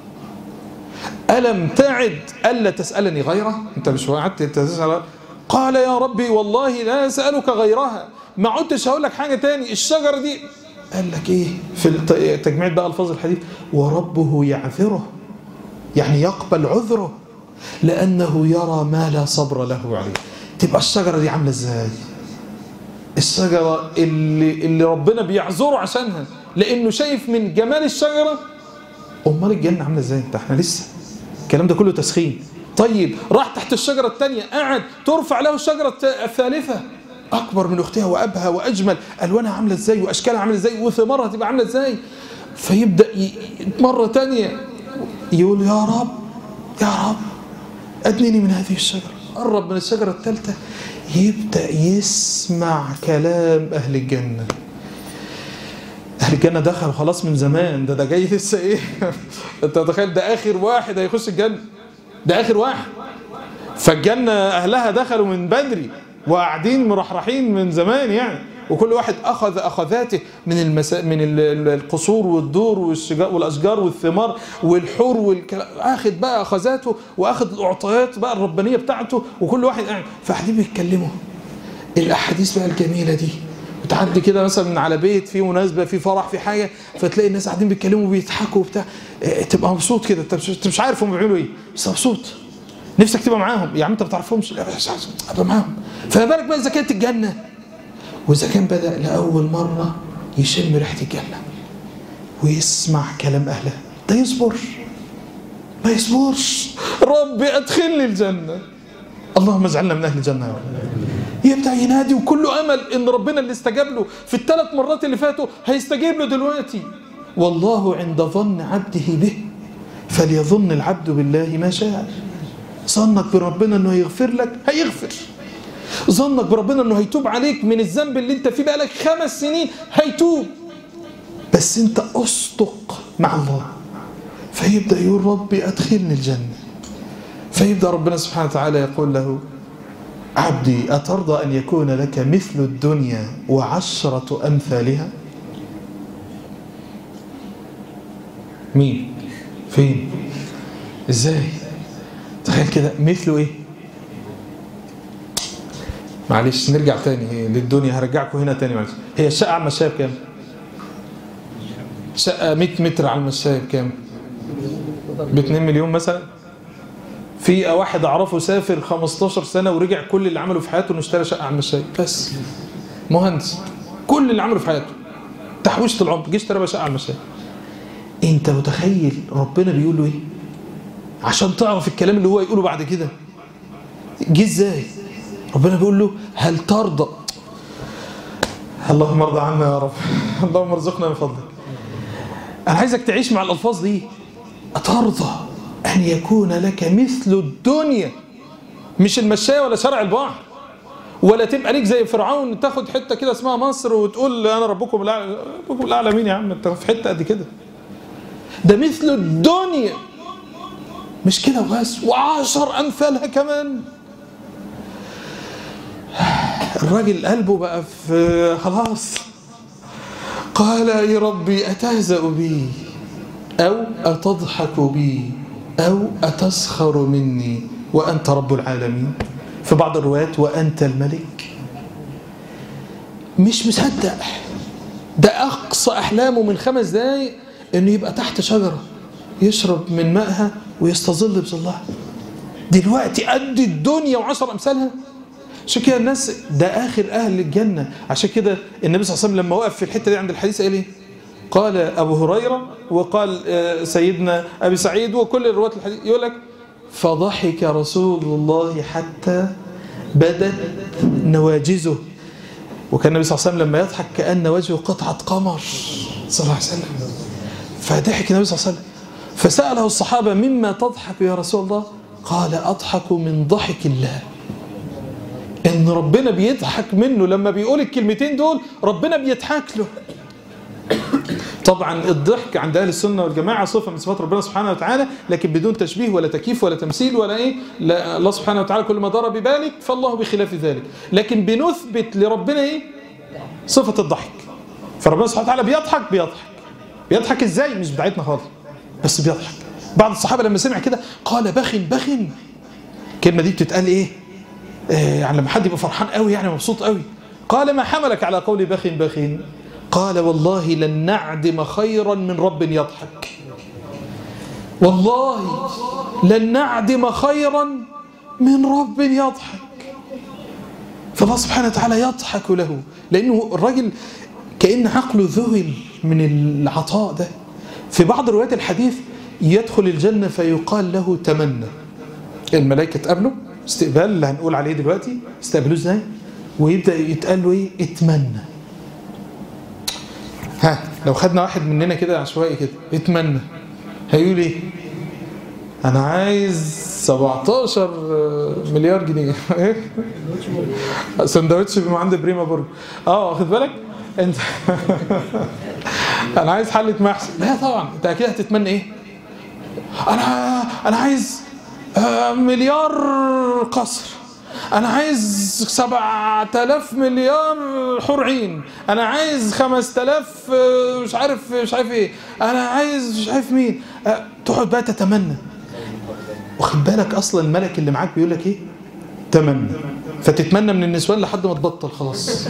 ألم تعد ألا تسألني غيره أنت مش وعدت تسأل قال يا ربي والله لا أسألك غيرها ما عدتش هقول لك حاجة تاني الشجرة دي قال لك إيه في تجميع بقى ألفاظ الحديث وربه يعذره يعني يقبل عذره لأنه يرى ما لا صبر له عليه تبقى الشجرة دي عاملة إزاي الشجرة اللي, اللي ربنا بيعذره عشانها لأنه شايف من جمال الشجرة أمال الجنة عاملة إزاي أنت إحنا لسه الكلام ده كله تسخين طيب راح تحت الشجرة الثانية قعد ترفع له الشجرة الثالثة أكبر من أختها وأبهى وأجمل ألوانها عاملة إزاي وأشكالها عاملة إزاي وثمارها تبقى عاملة إزاي فيبدأ مرة تانية يقول يا رب يا رب أدنني من هذه الشجرة قرب من الشجرة الثالثة يبدأ يسمع كلام أهل الجنة أهل الجنة دخلوا خلاص من زمان ده ده جاي لسه إيه أنت متخيل ده آخر واحد هيخش الجنة ده آخر واحد فالجنة أهلها دخلوا من بدري وقاعدين مرحرحين من زمان يعني وكل واحد اخذ اخذاته من المسا... من ال- ال- القصور والدور والشجار والاشجار والثمار والحور والكلام اخذ بقى اخذاته واخذ الاعطيات بقى الربانيه بتاعته وكل واحد قاعد فقاعدين بيتكلموا الاحاديث بقى الجميله دي وتعدي كده مثلا من على بيت في مناسبه في فرح في حاجه فتلاقي الناس قاعدين بيتكلموا وبيضحكوا وبتاع إيه، تبقى مبسوط كده انت مش- أنت مش عارف هم بيعملوا ايه بس مبسوط نفسك تبقى معاهم يا عم انت ما بتعرفهمش لا بس عايز ابقى معاهم فما بالك بقى اذا كانت الجنه واذا كان بدا لاول مره يشم ريحه الجنه ويسمع كلام اهلها ده يصبر ما يصبرش ربي ادخلني الجنه اللهم اجعلنا من اهل الجنه يا رب يبدا ينادي وكله امل ان ربنا اللي استجاب له في الثلاث مرات اللي فاتوا هيستجيب له دلوقتي والله عند ظن عبده به فليظن العبد بالله ما شاء ظنك بربنا انه هيغفر لك هيغفر ظنك بربنا انه هيتوب عليك من الذنب اللي انت فيه بقالك خمس سنين هيتوب بس انت اصدق مع الله فيبدا يقول ربي ادخلني الجنه فيبدا ربنا سبحانه وتعالى يقول له عبدي أترضى أن يكون لك مثل الدنيا وعشرة أمثالها مين فين ازاي تخيل كده مثله ايه معلش نرجع تاني للدنيا هرجعكم هنا تاني معلش هي الشقة على المشاية بكام شقة 100 متر على المشاية بكام ب 2 مليون مثلا في واحد اعرفه سافر 15 سنه ورجع كل اللي عمله في حياته انه اشترى شقه على المشاية بس مهندس كل اللي عمله في حياته تحويشه العمر جه اشترى بقى شقه على المشاية انت متخيل ربنا بيقول له ايه عشان تعرف الكلام اللي هو يقوله بعد كده جه ازاي ربنا بيقول له هل ترضى اللهم ارضى عنا يا رب اللهم ارزقنا من فضلك انا عايزك تعيش مع الالفاظ دي اترضى ان يكون لك مثل الدنيا مش المشاية ولا شرع البحر ولا تبقى ليك زي فرعون تاخد حته كده اسمها مصر وتقول انا ربكم الاعلى ربكم الاعلى مين يا عم انت في حته قد كده ده مثل الدنيا مش كده بس وعشر امثالها كمان الراجل قلبه بقى في خلاص قال يا ربي أتهزأ بي أو أتضحك بي أو أتسخر مني وأنت رب العالمين في بعض الروايات وأنت الملك مش مصدق ده أقصى أحلامه من خمس دقايق إنه يبقى تحت شجرة يشرب من مائها ويستظل بظلها دلوقتي قد الدنيا وعشر أمثالها عشان كده الناس ده آخر أهل الجنة عشان كده النبي صلى الله عليه وسلم لما وقف في الحتة دي عند الحديث قال إيه؟ قال أبو هريرة وقال آه، سيدنا أبي سعيد وكل الرواة الحديث يقول لك فضحك رسول الله حتى بدت نواجزه وكان النبي صلى الله عليه وسلم لما يضحك كأن وجهه قطعة قمر صلى الله عليه وسلم فضحك النبي صلى الله عليه وسلم فسأله الصحابة مما تضحك يا رسول الله قال أضحك من ضحك الله ان ربنا بيضحك منه لما بيقول الكلمتين دول ربنا بيضحك له طبعا الضحك عند اهل السنه والجماعه صفه من صفات ربنا سبحانه وتعالى لكن بدون تشبيه ولا تكييف ولا تمثيل ولا ايه لا الله سبحانه وتعالى كل ما دار ببالك فالله بخلاف ذلك لكن بنثبت لربنا ايه صفه الضحك فربنا سبحانه وتعالى بيضحك بيضحك بيضحك ازاي مش بتاعتنا خالص بس بيضحك بعض الصحابه لما سمع كده قال بخن بخن الكلمه دي بتتقال ايه آه، يعني لما حد يبقى فرحان قوي يعني مبسوط قوي قال ما حملك على قول بخين بخين قال والله لن نعدم خيرا من رب يضحك والله لن نعدم خيرا من رب يضحك فالله سبحانه وتعالى يضحك له لأنه الراجل كأن عقله ذهل من العطاء ده في بعض روايات الحديث يدخل الجنة فيقال له تمنى الملائكة تقابله استقبال اللي هنقول عليه دلوقتي استقبلوه ازاي ويبدأ يتقال له ايه اتمنى ها لو خدنا واحد مننا كده عشوائي كده اتمنى هيقول ايه انا عايز 17 مليار جنيه ايه سندوتش من عند بريما برج اه واخد بالك انت انا عايز حله محشي لا طبعا انت اكيد هتتمنى ايه انا انا عايز آه، مليار قصر انا عايز سبعة آلاف مليار حور عين انا عايز خمس آلاف آه، مش عارف مش عارف ايه انا عايز مش عارف مين آه، تقعد بقى تتمنى واخد بالك اصلا الملك اللي معاك بيقول لك ايه تمنى فتتمنى من النسوان لحد ما تبطل خلاص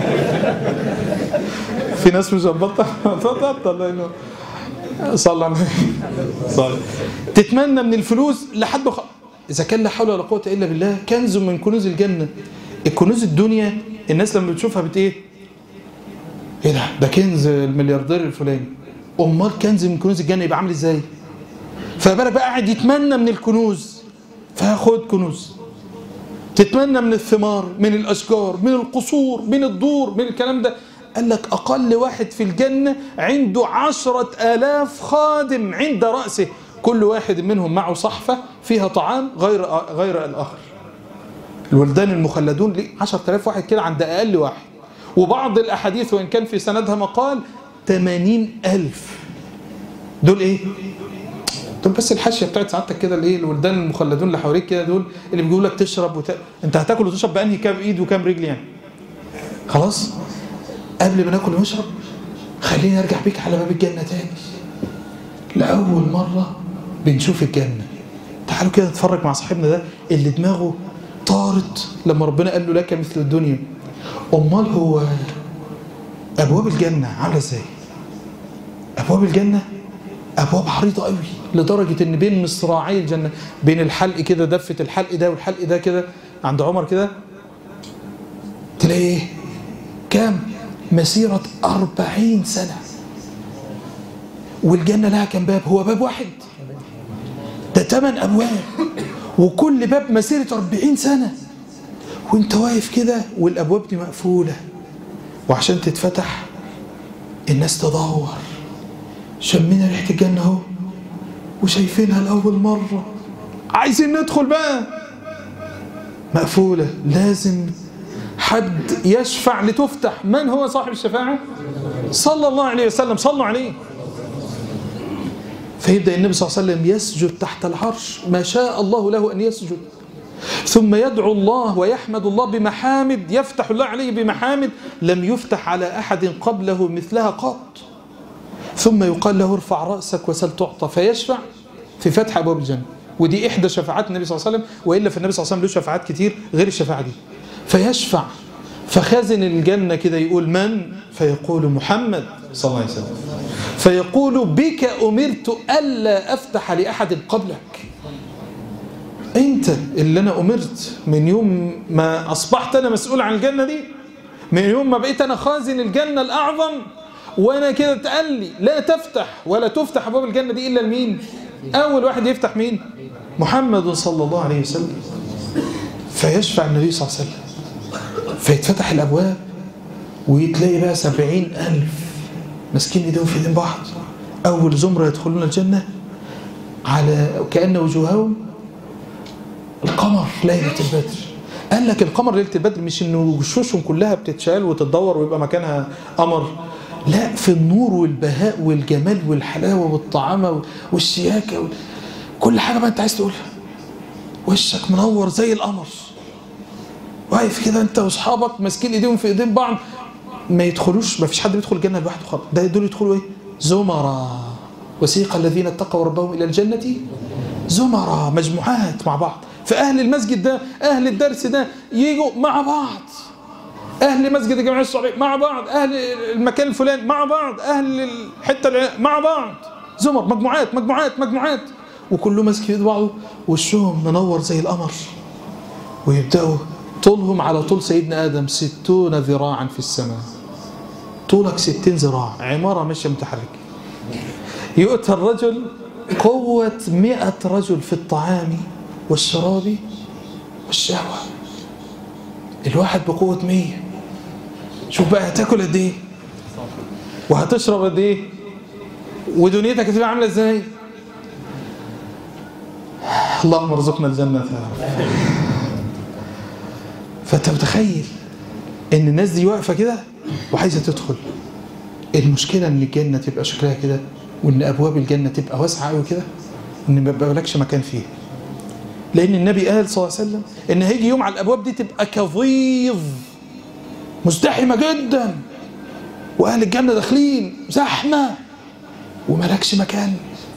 في ناس مش هتبطل تبطل لانه صلى على النبي صلى تتمنى من الفلوس لحد خ... اذا كان لا حول ولا قوه الا بالله كنز من كنوز الجنه الكنوز الدنيا الناس لما بتشوفها بت ايه ايه ده ده كنز الملياردير الفلاني امال كنز من كنوز الجنه يبقى عامل ازاي فبالك بقى قاعد يتمنى من الكنوز فخد كنوز تتمنى من الثمار من الاشجار من القصور من الدور من الكلام ده قال لك أقل واحد في الجنة عنده عشرة آلاف خادم عند رأسه كل واحد منهم معه صحفة فيها طعام غير غير الآخر الولدان المخلدون ليه 10000 واحد كده عند أقل واحد وبعض الأحاديث وإن كان في سندها مقال 80000 دول إيه؟ دول بس الحاشيه بتاعت سعادتك كده اللي ايه الولدان المخلدون اللي حواليك كده دول اللي بيقولوا لك تشرب وت... انت هتاكل وتشرب بانهي كام ايد وكام رجل يعني خلاص قبل ما ناكل ونشرب خليني ارجع بيك على باب الجنه تاني لاول مره بنشوف الجنه تعالوا كده نتفرج مع صاحبنا ده اللي دماغه طارت لما ربنا قال له لك مثل الدنيا امال هو ابواب الجنه عامله ازاي ابواب الجنه ابواب عريضه قوي لدرجه ان بين مصراعي الجنه بين الحلق كده دفه الحلق ده والحلق ده كده عند عمر كده تلاقي ايه كام مسيره أربعين سنه والجنه لها كام باب هو باب واحد ده ثمان ابواب وكل باب مسيره أربعين سنه وانت واقف كده والابواب دي مقفوله وعشان تتفتح الناس تدور شمينا ريحه الجنه اهو وشايفينها لاول مره عايزين ندخل بقى مقفوله لازم حد يشفع لتفتح من هو صاحب الشفاعه صلى الله عليه وسلم صلوا عليه فيبدا النبي صلى الله عليه وسلم يسجد تحت العرش ما شاء الله له ان يسجد ثم يدعو الله ويحمد الله بمحامد يفتح الله عليه بمحامد لم يفتح على احد قبله مثلها قط ثم يقال له ارفع رأسك وسل تعطى فيشفع في فتح أبواب الجنة ودي إحدى شفاعات النبي صلى الله عليه وسلم وإلا في النبي صلى الله عليه وسلم له شفاعات كتير غير الشفاعة دي فيشفع فخازن الجنة كده يقول من فيقول محمد صلى الله عليه وسلم فيقول بك أمرت ألا أفتح لأحد قبلك أنت اللي أنا أمرت من يوم ما أصبحت أنا مسؤول عن الجنة دي من يوم ما بقيت أنا خازن الجنة الأعظم وانا كده اتقال لي لا تفتح ولا تفتح ابواب الجنه دي الا لمين اول واحد يفتح مين محمد صلى الله عليه وسلم فيشفع النبي صلى الله عليه وسلم فيتفتح الابواب ويتلاقي بقى سبعين الف ماسكين ايديهم في ايدين بعض اول زمره يدخلون الجنه على كان وجوههم القمر ليله البدر قال لك القمر ليله البدر مش انه وشوشهم كلها بتتشال وتتدور ويبقى مكانها قمر لا في النور والبهاء والجمال والحلاوة والطعامة والشياكة وال... كل حاجة بقى انت عايز تقولها وشك منور زي القمر واقف كده انت واصحابك ماسكين ايديهم في ايدين بعض ما يدخلوش ما فيش حد بيدخل الجنة لوحده خالص ده دول يدخلوا ايه زمرة وسيق الذين اتقوا ربهم الى الجنة زمرة مجموعات مع بعض فاهل المسجد ده اهل الدرس ده يجوا مع بعض اهل مسجد الجمعيه الصالحيه مع بعض اهل المكان الفلاني مع بعض اهل الحته مع بعض زمر مجموعات مجموعات مجموعات وكله ماسك في ايد بعضه وشهم منور زي القمر ويبداوا طولهم على طول سيدنا ادم ستون ذراعا في السماء طولك ستين ذراع عماره ماشيه متحركه يؤتى الرجل قوة مئة رجل في الطعام والشراب والشهوة الواحد بقوة مية شوف بقى هتاكل قد ايه وهتشرب قد ايه ودنيتك هتبقى عامله ازاي اللهم ارزقنا الجنه يا رب فانت متخيل ان الناس دي واقفه كده وعايزه تدخل المشكله ان الجنه تبقى شكلها كده وان ابواب الجنه تبقى واسعه قوي كده ان ما يبقالكش مكان فيها لأن النبي قال صلى الله عليه وسلم إن هيجي يوم على الأبواب دي تبقى كظيظ مزدحمة جدا وأهل الجنة داخلين زحمة وملكش مكان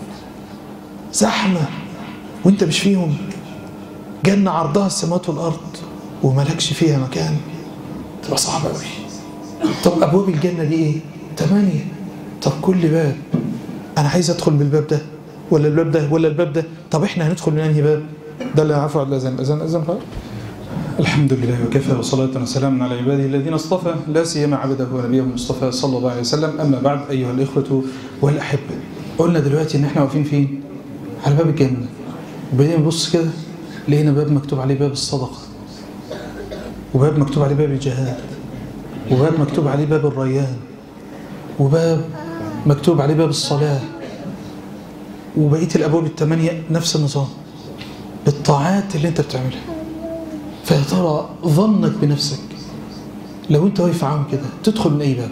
زحمة وانت مش فيهم جنة عرضها السماوات والأرض وملكش فيها مكان تبقى صعبة قوي طب أبواب الجنة دي إيه؟ تمانية طب كل باب أنا عايز أدخل من الباب ده ولا الباب ده ولا الباب ده طب إحنا هندخل من أنهي باب؟ ده اللي عفوا على الأذان الأذان الأذان خلاص الحمد لله وكفى وصلاة وسلاما على عباده الذين اصطفى لا سيما عبده ونبيه المصطفى صلى الله عليه وسلم أما بعد أيها الإخوة والأحبة قلنا دلوقتي إن إحنا واقفين فين؟ على باب الجنة وبعدين نبص كده لقينا باب مكتوب عليه باب الصدقة وباب مكتوب عليه باب الجهاد وباب مكتوب عليه باب الريان وباب مكتوب عليه باب الصلاة وبقية الأبواب الثمانية نفس النظام بالطاعات اللي أنت بتعملها فيا ترى ظنك بنفسك لو أنت واقف معاهم كده تدخل من أي باب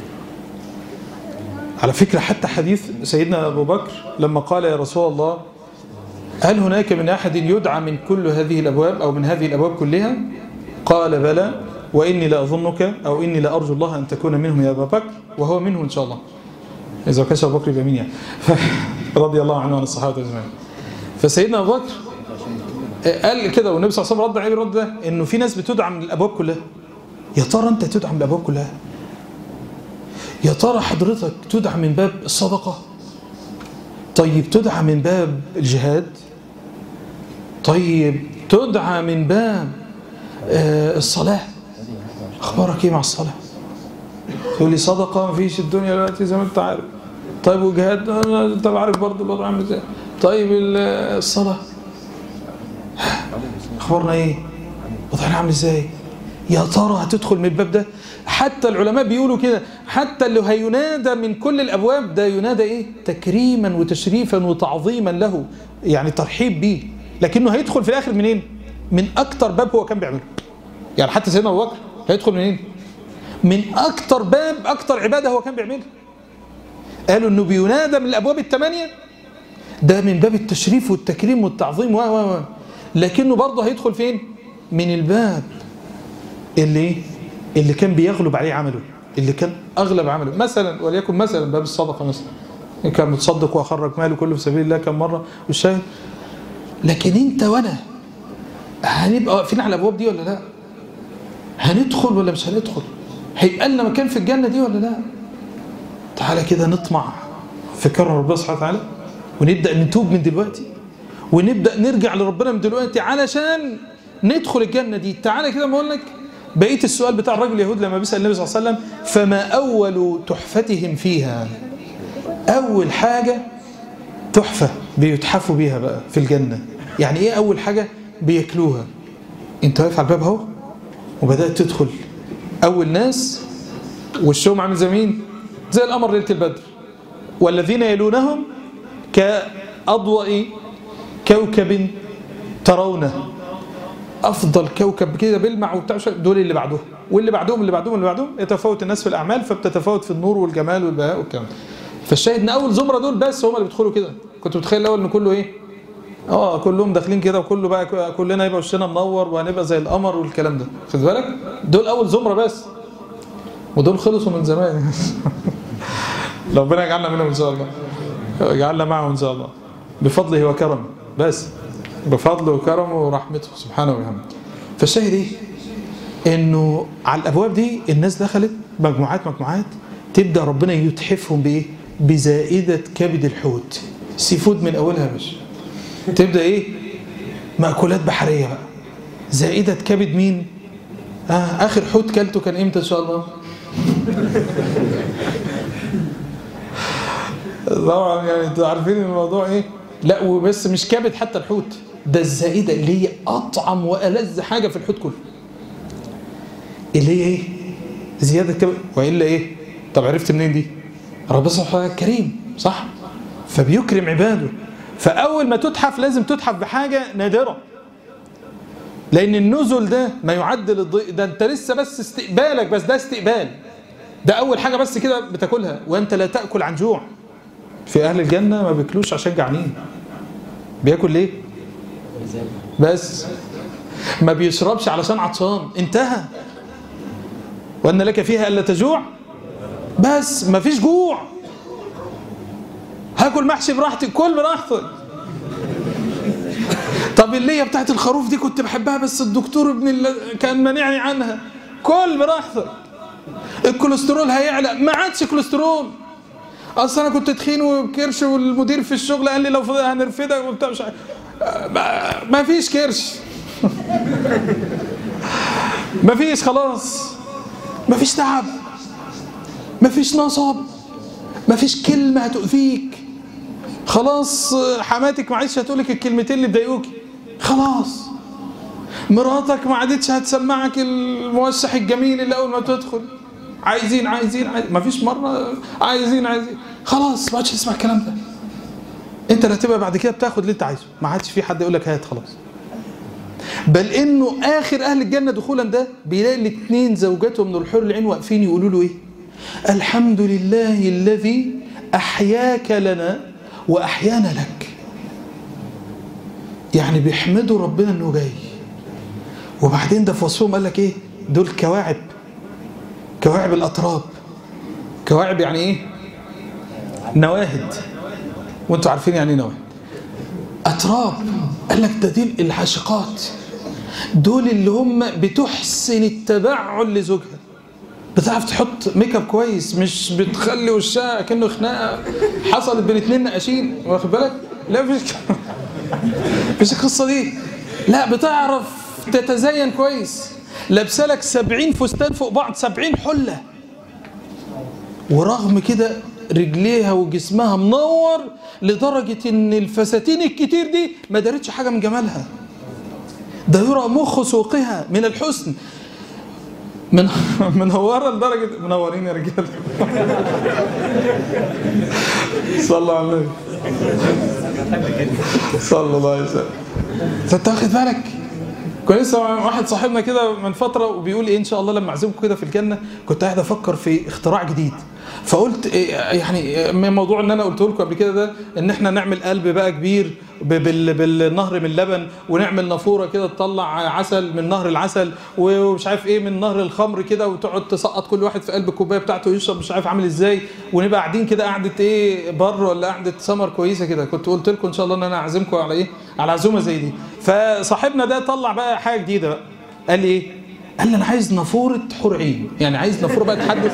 على فكرة حتى حديث سيدنا أبو بكر لما قال يا رسول الله هل هناك من أحد يدعى من كل هذه الأبواب أو من هذه الأبواب كلها قال بلى وإني لا أظنك أو إني لا أرجو الله أن تكون منهم يا أبا بكر وهو منه إن شاء الله إذا كان أبو بكر يبقى مين يعني رضي الله عنه وعن الصحابة أجمعين فسيدنا أبو بكر قال كده والنبي صلى الله عليه وسلم رد عليه الرد ده إنه في ناس بتدعى من الأبواب كلها يا ترى أنت تدعى من الأبواب كلها يا ترى حضرتك تدعى من باب الصدقة طيب تدعى من باب الجهاد طيب تدعى من باب آه الصلاة أخبارك إيه مع الصلاة تقول لي صدقة ما فيش الدنيا دلوقتي زي ما أنت عارف طيب وجهاد أنت عارف برضه الوضع عامل إزاي طيب الصلاة أخبارنا إيه وضعنا عامل إزاي يا ترى هتدخل من الباب ده حتى العلماء بيقولوا كده حتى اللي هينادى من كل الأبواب ده ينادى إيه تكريما وتشريفا وتعظيما له يعني ترحيب بيه لكنه هيدخل في الآخر منين من أكتر باب هو كان بيعمله يعني حتى سيدنا أبو بكر هيدخل منين من أكتر باب أكتر عبادة هو كان بيعملها قالوا إنه بينادى من الأبواب الثمانية ده من باب التشريف والتكريم والتعظيم و و لكنه برضه هيدخل فين من الباب اللي اللي كان بيغلب عليه عمله اللي كان أغلب عمله مثلا وليكن مثلا باب الصدقة مثلا كان متصدق وأخرج ماله كله في سبيل الله كم مرة والشاهد لكن انت وانا هنبقى واقفين على الابواب دي ولا لا هندخل ولا مش هندخل هيبقى لنا مكان في الجنه دي ولا لا تعالى كده نطمع في كرم ربنا سبحانه وتعالى ونبدا نتوب من دلوقتي ونبدا نرجع لربنا من دلوقتي علشان ندخل الجنه دي تعالى كده بقول لك بقيه السؤال بتاع الرجل اليهود لما بيسال النبي صلى الله عليه وسلم فما اول تحفتهم فيها اول حاجه تحفه بيتحفوا بيها بقى في الجنه يعني ايه اول حاجة بياكلوها انت واقف على الباب اهو وبدأت تدخل اول ناس وشهم عامل زي مين زي القمر ليلة البدر والذين يلونهم كأضوء كوكب ترونه افضل كوكب كده بيلمع وبتاع دول اللي بعدهم واللي بعدهم اللي بعدهم اللي بعدهم يتفاوت الناس في الاعمال فبتتفاوت في النور والجمال والبهاء والكلام فالشاهد ان اول زمره دول بس هم اللي بيدخلوا كده كنت متخيل الاول ان كله ايه اه كلهم داخلين كده وكله بقى كلنا يبقى وشنا منور وهنبقى زي القمر والكلام ده خد بالك دول اول زمره بس ودول خلصوا من زمان ربنا يجعلنا منهم ان شاء الله يجعلنا معهم ان شاء الله بفضله وكرمه بس بفضله وكرمه ورحمته سبحانه وبحمده فالشاهد ايه انه على الابواب دي الناس دخلت مجموعات مجموعات تبدا ربنا يتحفهم بايه بزائده كبد الحوت سي فود من اولها يا باشا تبدا ايه مأكولات بحريه بقى زائده كبد مين آه اخر حوت كلته كان امتى ان شاء الله طبعا يعني انتوا عارفين الموضوع ايه لا وبس مش كبد حتى الحوت ده الزائده اللي هي اطعم والذ حاجه في الحوت كله اللي هي ايه زياده كبد والا ايه طب عرفت منين دي ربنا سبحانه وتعالى كريم صح فبيكرم عباده فاول ما تتحف لازم تتحف بحاجه نادره لان النزل ده ما يعدل الضيق ده انت لسه بس استقبالك بس ده استقبال ده اول حاجه بس كده بتاكلها وانت لا تاكل عن جوع في اهل الجنه ما بياكلوش عشان جعانين بياكل ليه بس ما بيشربش علشان عطشان انتهى وأن لك فيها ألا تجوع بس ما فيش جوع هاكل محشي براحتي كل براحتك طب اللي بتاعت الخروف دي كنت بحبها بس الدكتور ابن الل... كان مانعني عنها كل براحتك الكوليسترول هيعلى ما عادش كوليسترول اصل انا كنت تخين وكرش والمدير في الشغل قال لي لو فضل هنرفدك وبتاع مش عارف ما- ما فيش كرش ما فيش خلاص ما فيش تعب ما فيش نصب ما فيش كلمة هتؤذيك خلاص حماتك ما عادش هتقولك الكلمتين اللي بضايقوكي خلاص مراتك ما عادتش هتسمعك الموشح الجميل اللي اول ما تدخل عايزين عايزين, عايزين. ما فيش مرة عايزين عايزين خلاص ما عادش تسمع الكلام ده انت اللي هتبقى بعد كده بتاخد اللي انت عايزه ما عادش في حد يقول لك هات خلاص بل انه اخر اهل الجنه دخولا ده بيلاقي الاثنين زوجاتهم من الحور العين واقفين يقولوا له ايه الحمد لله الذي احياك لنا واحيانا لك يعني بيحمدوا ربنا انه جاي وبعدين ده في وصفهم قال لك ايه دول كواعب كواعب الاطراب كواعب يعني ايه نواهد وانتوا عارفين يعني ايه نواهد أتراب قال لك ده دي العاشقات دول اللي هم بتحسن التبعل لزوجها بتعرف تحط ميك اب كويس مش بتخلي وشها كأنه خناقه حصلت بين اتنين نقاشين واخد بالك لا مفيش مفيش القصه دي لا بتعرف تتزين كويس لابسه لك 70 فستان فوق بعض 70 حله ورغم كده رجليها وجسمها منور لدرجة ان الفساتين الكتير دي ما دارتش حاجة من جمالها ده يرى مخ سوقها من الحسن من منورة لدرجة منورين يا رجال صلى على النبي صلى الله عليه وسلم انت واخد بالك كان لسه واحد صاحبنا كده من فتره وبيقول ايه ان شاء الله لما اعزمكم كده في الجنه كنت قاعد افكر في اختراع جديد فقلت إيه يعني من موضوع ان انا قلت لكم قبل كده ده ان احنا نعمل قلب بقى كبير ب- بال- بالنهر من اللبن ونعمل نافوره كده تطلع عسل من نهر العسل ومش عارف ايه من نهر الخمر كده وتقعد تسقط كل واحد في قلب الكوبايه بتاعته يشرب مش عارف عامل ازاي ونبقى قاعدين كده قعده ايه بر ولا قعده سمر كويسه كده كنت قلت لكم ان شاء الله ان انا اعزمكم على ايه على عزومه زي دي فصاحبنا ده طلع بقى حاجه جديده بقى قال لي ايه قال لي انا عايز نافوره حور عين يعني عايز نافوره بقى تحدث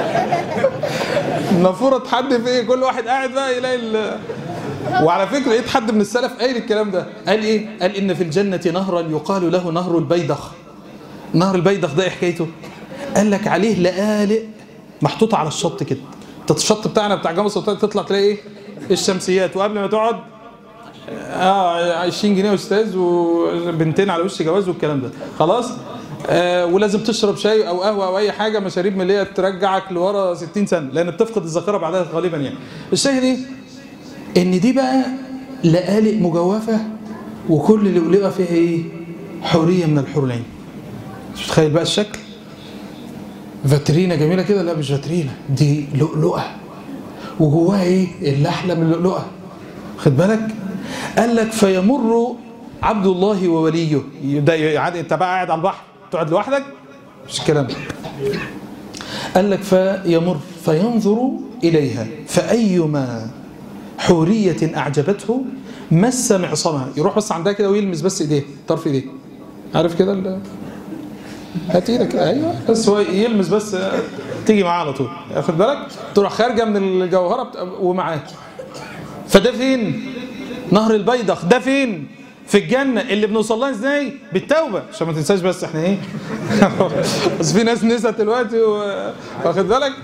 نافوره تحدث ايه كل واحد قاعد بقى يلاقي ال... وعلى فكره لقيت حد من السلف قايل الكلام ده قال ايه قال ان في الجنه نهرا يقال له نهر البيدخ نهر البيدخ ده ايه حكايته قال لك عليه لقالق محطوطه على الشط كده انت الشط بتاعنا بتاع جامعه السلطان تطلع تلاقي ايه الشمسيات وقبل ما تقعد اه 20 جنيه استاذ وبنتين على وش جواز والكلام ده خلاص آه ولازم تشرب شاي او قهوه او اي حاجه مشاريب من اللي هي ترجعك لورا 60 سنه لان بتفقد الذاكره بعدها غالبا يعني الشاهد ايه ان دي بقى لقالق مجوفه وكل اللي قلقه فيها ايه حوريه من الحور العين مش متخيل بقى الشكل فاترينا جميله كده لا مش فاترينا دي لؤلؤه وجواها ايه اللحله من اللؤلؤه خد بالك قال لك فيمر عبد الله ووليه ده يعاد انت بقى قاعد على البحر تقعد لوحدك مش الكلام ده. قال لك فيمر فينظر اليها فايما حوريه اعجبته مس معصمها يروح بس عندها كده ويلمس بس ايديه طرف ايديه عارف كده ال- هات ايدك ايوه بس هو يلمس بس تيجي معاه على طول واخد بالك تروح خارجه من الجوهره بت- ومعاه فده فين نهر البيدخ ده فين في الجنة اللي بنوصل لها ازاي بالتوبة عشان ما تنساش بس احنا ايه بس في ناس نسيت دلوقتي و- واخد بالك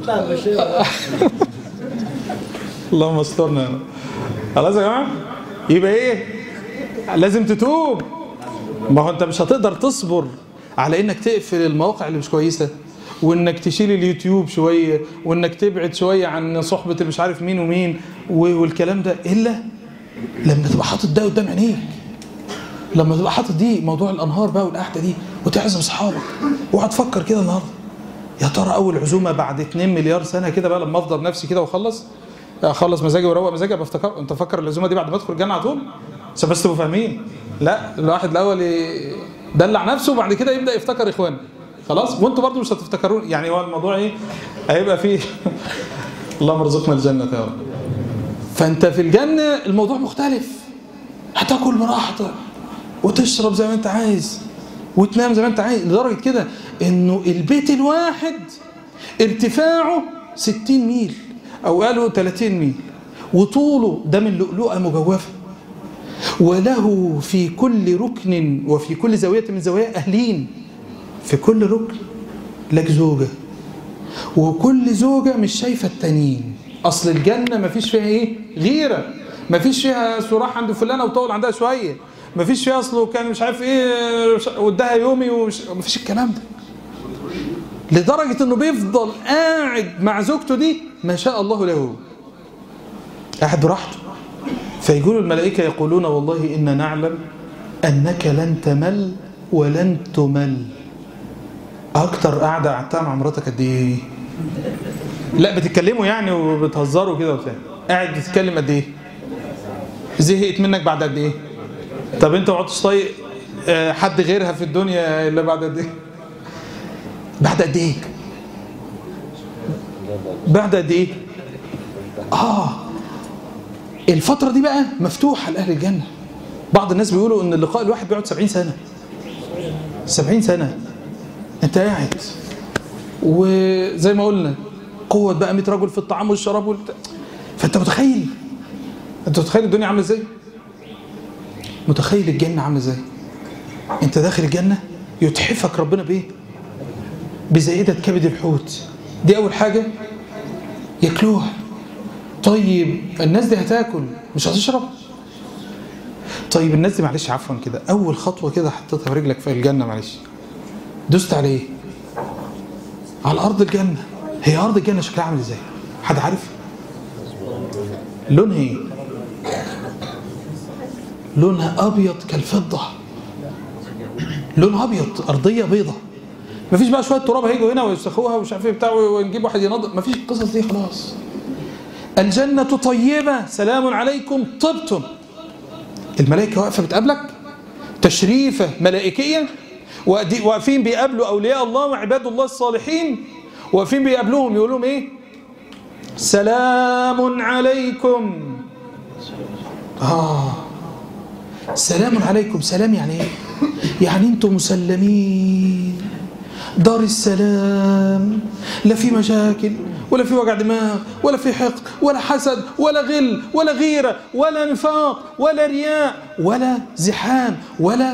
اللهم استرنا خلاص يا جماعة يبقى ايه لازم تتوب ما هو انت مش هتقدر تصبر على انك تقفل المواقع اللي مش كويسه وانك تشيل اليوتيوب شويه وانك تبعد شويه عن صحبه اللي مش عارف مين ومين و- والكلام ده الا لما تبقى حاطط ده قدام عينيك لما تبقى حاطط دي موضوع الانهار بقى والقعده دي وتعزم اصحابك واقعد تفكر كده النهارده يا ترى اول عزومه بعد 2 مليار سنه كده بقى لما افضل نفسي كده واخلص اخلص مزاجي واروق مزاجي ابقى افتكر انت فاكر العزومه دي بعد ما ادخل الجنه على طول عشان بس تبقوا فاهمين لا الواحد الاول يدلع نفسه وبعد كده يبدا يفتكر اخوانه خلاص وانتوا برضو مش هتفتكرون يعني هو الموضوع ايه هيبقى فيه اللهم ارزقنا الجنه يا رب فانت في الجنه الموضوع مختلف هتاكل براحتك وتشرب زي ما انت عايز وتنام زي ما انت عايز لدرجه كده انه البيت الواحد ارتفاعه 60 ميل او قالوا 30 ميل وطوله ده من لؤلؤه مجوفه وله في كل ركن وفي كل زاويه من زوايا اهلين في كل ركن لك زوجه وكل زوجه مش شايفه التانيين اصل الجنه ما فيش فيها ايه غيره ما فيش فيها صراح عند فلانه وطول عندها شويه ما فيش فيها اصله كان مش عارف ايه ودها يومي ومش ما فيش الكلام ده لدرجه انه بيفضل قاعد مع زوجته دي ما شاء الله له قاعد براحته فيقول الملائكه يقولون والله انا نعلم انك لن تمل ولن تمل اكتر قاعده قعدتها مع مراتك قد ايه لا بتتكلموا يعني وبتهزروا كده وبتاع قاعد بتتكلم قد ايه زهقت منك بعد قد ايه طب انت ما عدتش طايق آه، حد غيرها في الدنيا الا بعد قد ايه بعد قد ايه بعد قد ايه اه الفتره دي بقى مفتوحه لاهل الجنه بعض الناس بيقولوا ان اللقاء الواحد بيقعد 70 سنه 70 سنه انت قاعد وزي ما قلنا قوة بقى 100 رجل في الطعام والشراب والبتاع فانت متخيل انت متخيل الدنيا عامله ازاي متخيل الجنه عامله ازاي انت داخل الجنه يتحفك ربنا بايه بزائده كبد الحوت دي اول حاجه ياكلوها طيب الناس دي هتاكل مش هتشرب طيب الناس دي معلش عفوا كده اول خطوه كده حطيتها برجلك في الجنه معلش دوست على ايه على ارض الجنه هي ارض الجنه شكلها عامل ازاي حد عارف لونها ايه لونها ابيض كالفضه لونها ابيض ارضيه بيضه مفيش بقى شويه تراب هيجوا هنا ويسخوها ومش عارف ايه بتاع ونجيب واحد ينظف مفيش القصص دي خلاص الجنه طيبه سلام عليكم طبتم الملائكه واقفه بتقابلك تشريفه ملائكيه وأدي- واقفين بيقابلوا اولياء الله وعباد الله الصالحين واقفين بيقابلوهم يقول لهم ايه سلام عليكم اه سلام عليكم سلام يعني ايه يعني انتم مسلمين دار السلام لا في مشاكل ولا في وجع دماغ ولا في حقد ولا حسد ولا غل ولا غيرة ولا نفاق ولا رياء ولا زحام ولا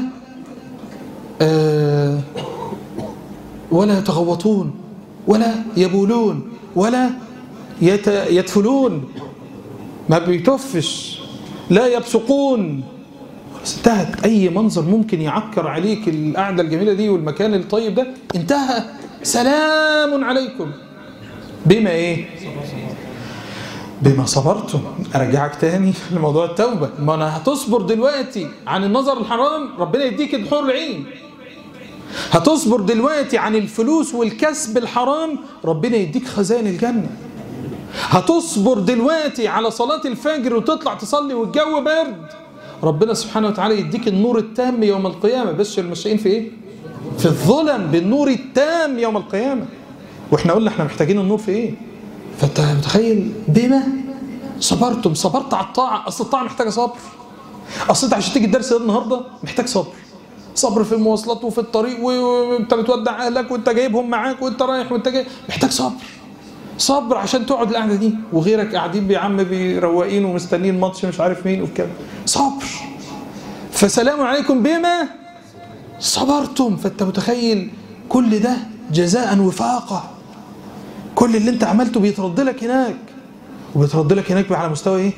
آه ولا يتغوطون ولا يبولون ولا يت يدفلون ما بيتفش لا يبصقون خلاص انتهت اي منظر ممكن يعكر عليك القعده الجميله دي والمكان الطيب ده انتهى سلام عليكم بما ايه بما صبرتم ارجعك تاني لموضوع التوبه ما انا هتصبر دلوقتي عن النظر الحرام ربنا يديك الحور العين هتصبر دلوقتي عن الفلوس والكسب الحرام ربنا يديك خزائن الجنه هتصبر دلوقتي على صلاة الفجر وتطلع تصلي والجو برد ربنا سبحانه وتعالى يديك النور التام يوم القيامة بس المشائين في ايه؟ في الظلم بالنور التام يوم القيامة واحنا قلنا احنا محتاجين النور في ايه؟ فانت متخيل بما صبرتم صبرت على الطاعة اصل الطاعة محتاجة صبر اصل انت عشان تيجي الدرس ده النهارده محتاج صبر صبر في المواصلات وفي الطريق وانت بتودع اهلك وانت جايبهم معاك وانت رايح وانت جاي محتاج صبر صبر عشان تقعد القعده دي وغيرك قاعدين يا عم بيروقين ومستنيين ماتش مش عارف مين وكده صبر فسلام عليكم بما صبرتم فانت متخيل كل ده جزاء وفاقه كل اللي انت عملته بيترد لك هناك وبيترد لك هناك على مستوى ايه؟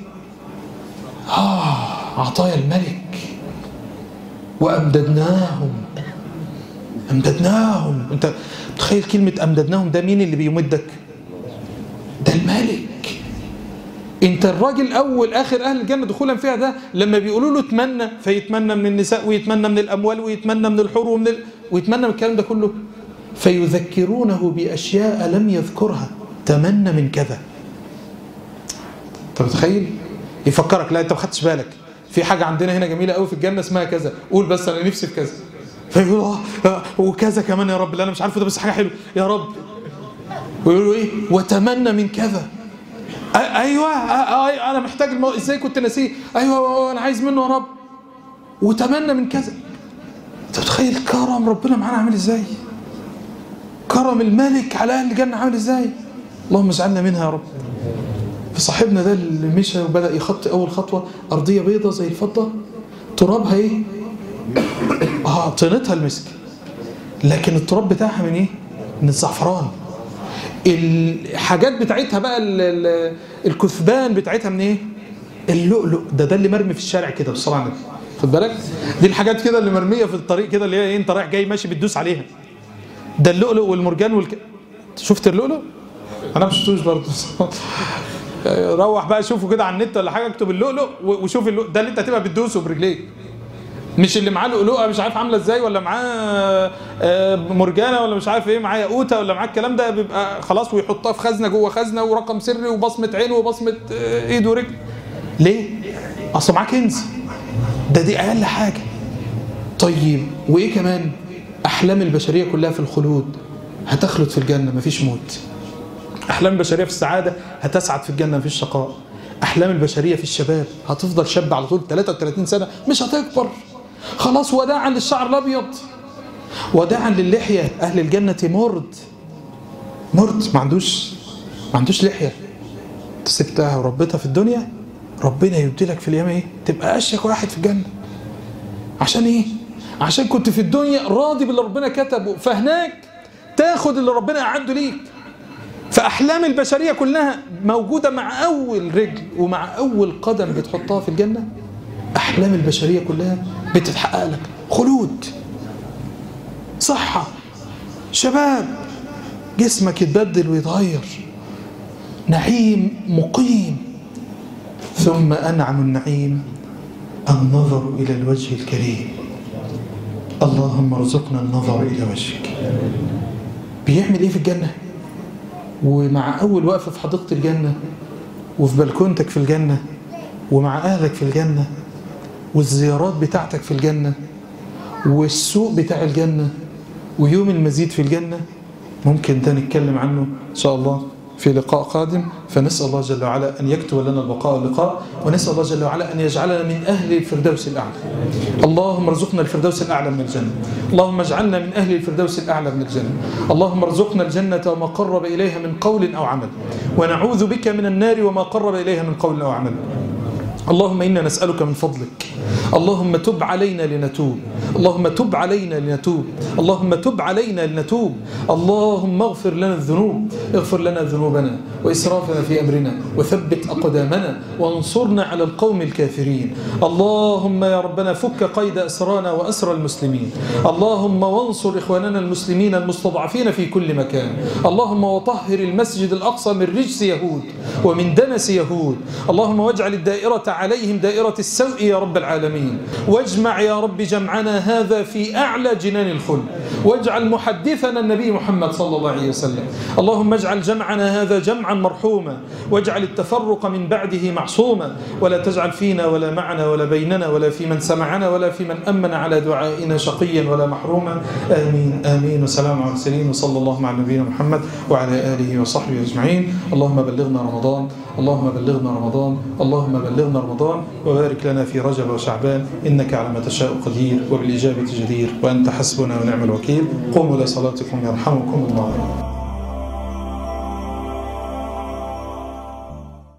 اه عطايا الملك وامددناهم امددناهم انت متخيل كلمه امددناهم ده مين اللي بيمدك؟ ده الملك انت الراجل اول اخر اهل الجنه دخولا فيها ده لما بيقولوا له اتمنى فيتمنى من النساء ويتمنى من الاموال ويتمنى من الحور ومن ال... ويتمنى من الكلام ده كله فيذكرونه باشياء لم يذكرها تمنى من كذا انت متخيل يفكرك لا انت ما خدتش بالك في حاجه عندنا هنا جميله قوي في الجنه اسمها كذا قول بس انا نفسي في كذا فيقول اه آه، وكذا كمان يا رب اللي انا مش عارفه ده بس حاجه حلوه يا رب ويقولوا ايه وتمنى من كذا أ- ايوه أ- أ- انا محتاج المو... ازاي كنت ناسيه ايوه انا عايز منه يا رب وتمنى من كذا انت متخيل كرم ربنا معانا عامل ازاي كرم الملك على اهل الجنه عامل ازاي اللهم اجعلنا منها يا رب فصاحبنا ده اللي مشى وبدا يخطي اول خطوه ارضيه بيضه زي الفضه ترابها ايه اه طينتها المسك لكن التراب بتاعها من ايه من الزعفران الحاجات بتاعتها بقى ال- ال- الكثبان بتاعتها من ايه اللؤلؤ ده ده اللي مرمي في الشارع كده بالصلاه على النبي خد بالك دي الحاجات كده اللي مرميه في الطريق كده اللي هي ايه انت رايح جاي ماشي بتدوس عليها ده اللؤلؤ والمرجان والك... شفت اللؤلؤ انا ما شفتوش برضه روح بقى شوفه كده على النت ولا حاجه اكتب اللؤلؤ و- وشوف اللؤلؤ ده اللي انت هتبقى بتدوسه برجليك مش اللي معاه لؤلؤه مش عارف عامله ازاي ولا معاه آه، مرجانه ولا مش عارف ايه معاه ياقوته ولا معاه الكلام ده بيبقى خلاص ويحطها في خزنه جوه خزنه ورقم سري وبصمه عين وبصمه آه، ايد ورجل ليه؟ اصل معاه كنز ده دي اقل حاجه طيب وايه كمان؟ احلام البشريه كلها في الخلود هتخلد في الجنه مفيش موت احلام البشريه في السعاده هتسعد في الجنه مفيش شقاء احلام البشريه في الشباب هتفضل شاب على طول 33 سنه مش هتكبر خلاص وداعا للشعر الابيض وداعا للحيه اهل الجنه مرد مرد ما عندوش ما عندوش لحيه انت سبتها وربيتها في الدنيا ربنا يبدلك في اليوم ايه تبقى اشيك واحد في الجنه عشان ايه عشان كنت في الدنيا راضي باللي ربنا كتبه فهناك تاخد اللي ربنا اعده ليك فأحلام البشرية كلها موجودة مع أول رجل ومع أول قدم بتحطها في الجنة أحلام البشرية كلها بتتحقق لك خلود صحة شباب جسمك يتبدل ويتغير نعيم مقيم ثم أنعم النعيم النظر إلى الوجه الكريم اللهم ارزقنا النظر إلى وجهك بيعمل إيه في الجنة؟ ومع أول وقفة في حديقة الجنة وفي بلكونتك في الجنة ومع أهلك في الجنة والزيارات بتاعتك في الجنة والسوق بتاع الجنة ويوم المزيد في الجنة ممكن ده نتكلم عنه إن شاء الله في لقاء قادم فنسأل الله جل وعلا أن يكتب لنا البقاء واللقاء ونسأل الله جل وعلا أن يجعلنا من أهل الفردوس الأعلى اللهم ارزقنا الفردوس الأعلى من الجنة اللهم اجعلنا من أهل الفردوس الأعلى من الجنة اللهم ارزقنا الجنة وما قرب إليها من قول أو عمل ونعوذ بك من النار وما قرب إليها من قول أو عمل اللهم إنا نسألك من فضلك اللهم تب علينا لنتوب اللهم تب علينا لنتوب اللهم تب علينا لنتوب اللهم اغفر لنا الذنوب اغفر لنا ذنوبنا وإسرافنا في أمرنا وثبت أقدامنا وانصرنا على القوم الكافرين اللهم يا ربنا فك قيد أسرانا وأسر المسلمين اللهم وانصر إخواننا المسلمين المستضعفين في كل مكان اللهم وطهر المسجد الأقصى من رجس يهود ومن دنس يهود اللهم واجعل الدائرة عليهم دائرة السوء يا رب العالمين واجمع يا رب جمعنا هذا في أعلى جنان الخلد واجعل محدثنا النبي محمد صلى الله عليه وسلم اللهم اجعل جمعنا هذا جمعا مرحوما واجعل التفرق من بعده معصوما ولا تجعل فينا ولا معنا ولا بيننا ولا في من سمعنا ولا في من أمن على دعائنا شقيا ولا محروما آمين آمين وسلام على المرسلين وصلى الله على نبينا محمد وعلى آله وصحبه أجمعين اللهم بلغنا رمضان اللهم بلغنا رمضان اللهم بلغنا رمضان وبارك لنا في رجب وشعبان إنك على ما تشاء قدير وبالإجابة جدير وأنت حسبنا ونعم الوكيل قوموا إلى صلاتكم يرحمكم الله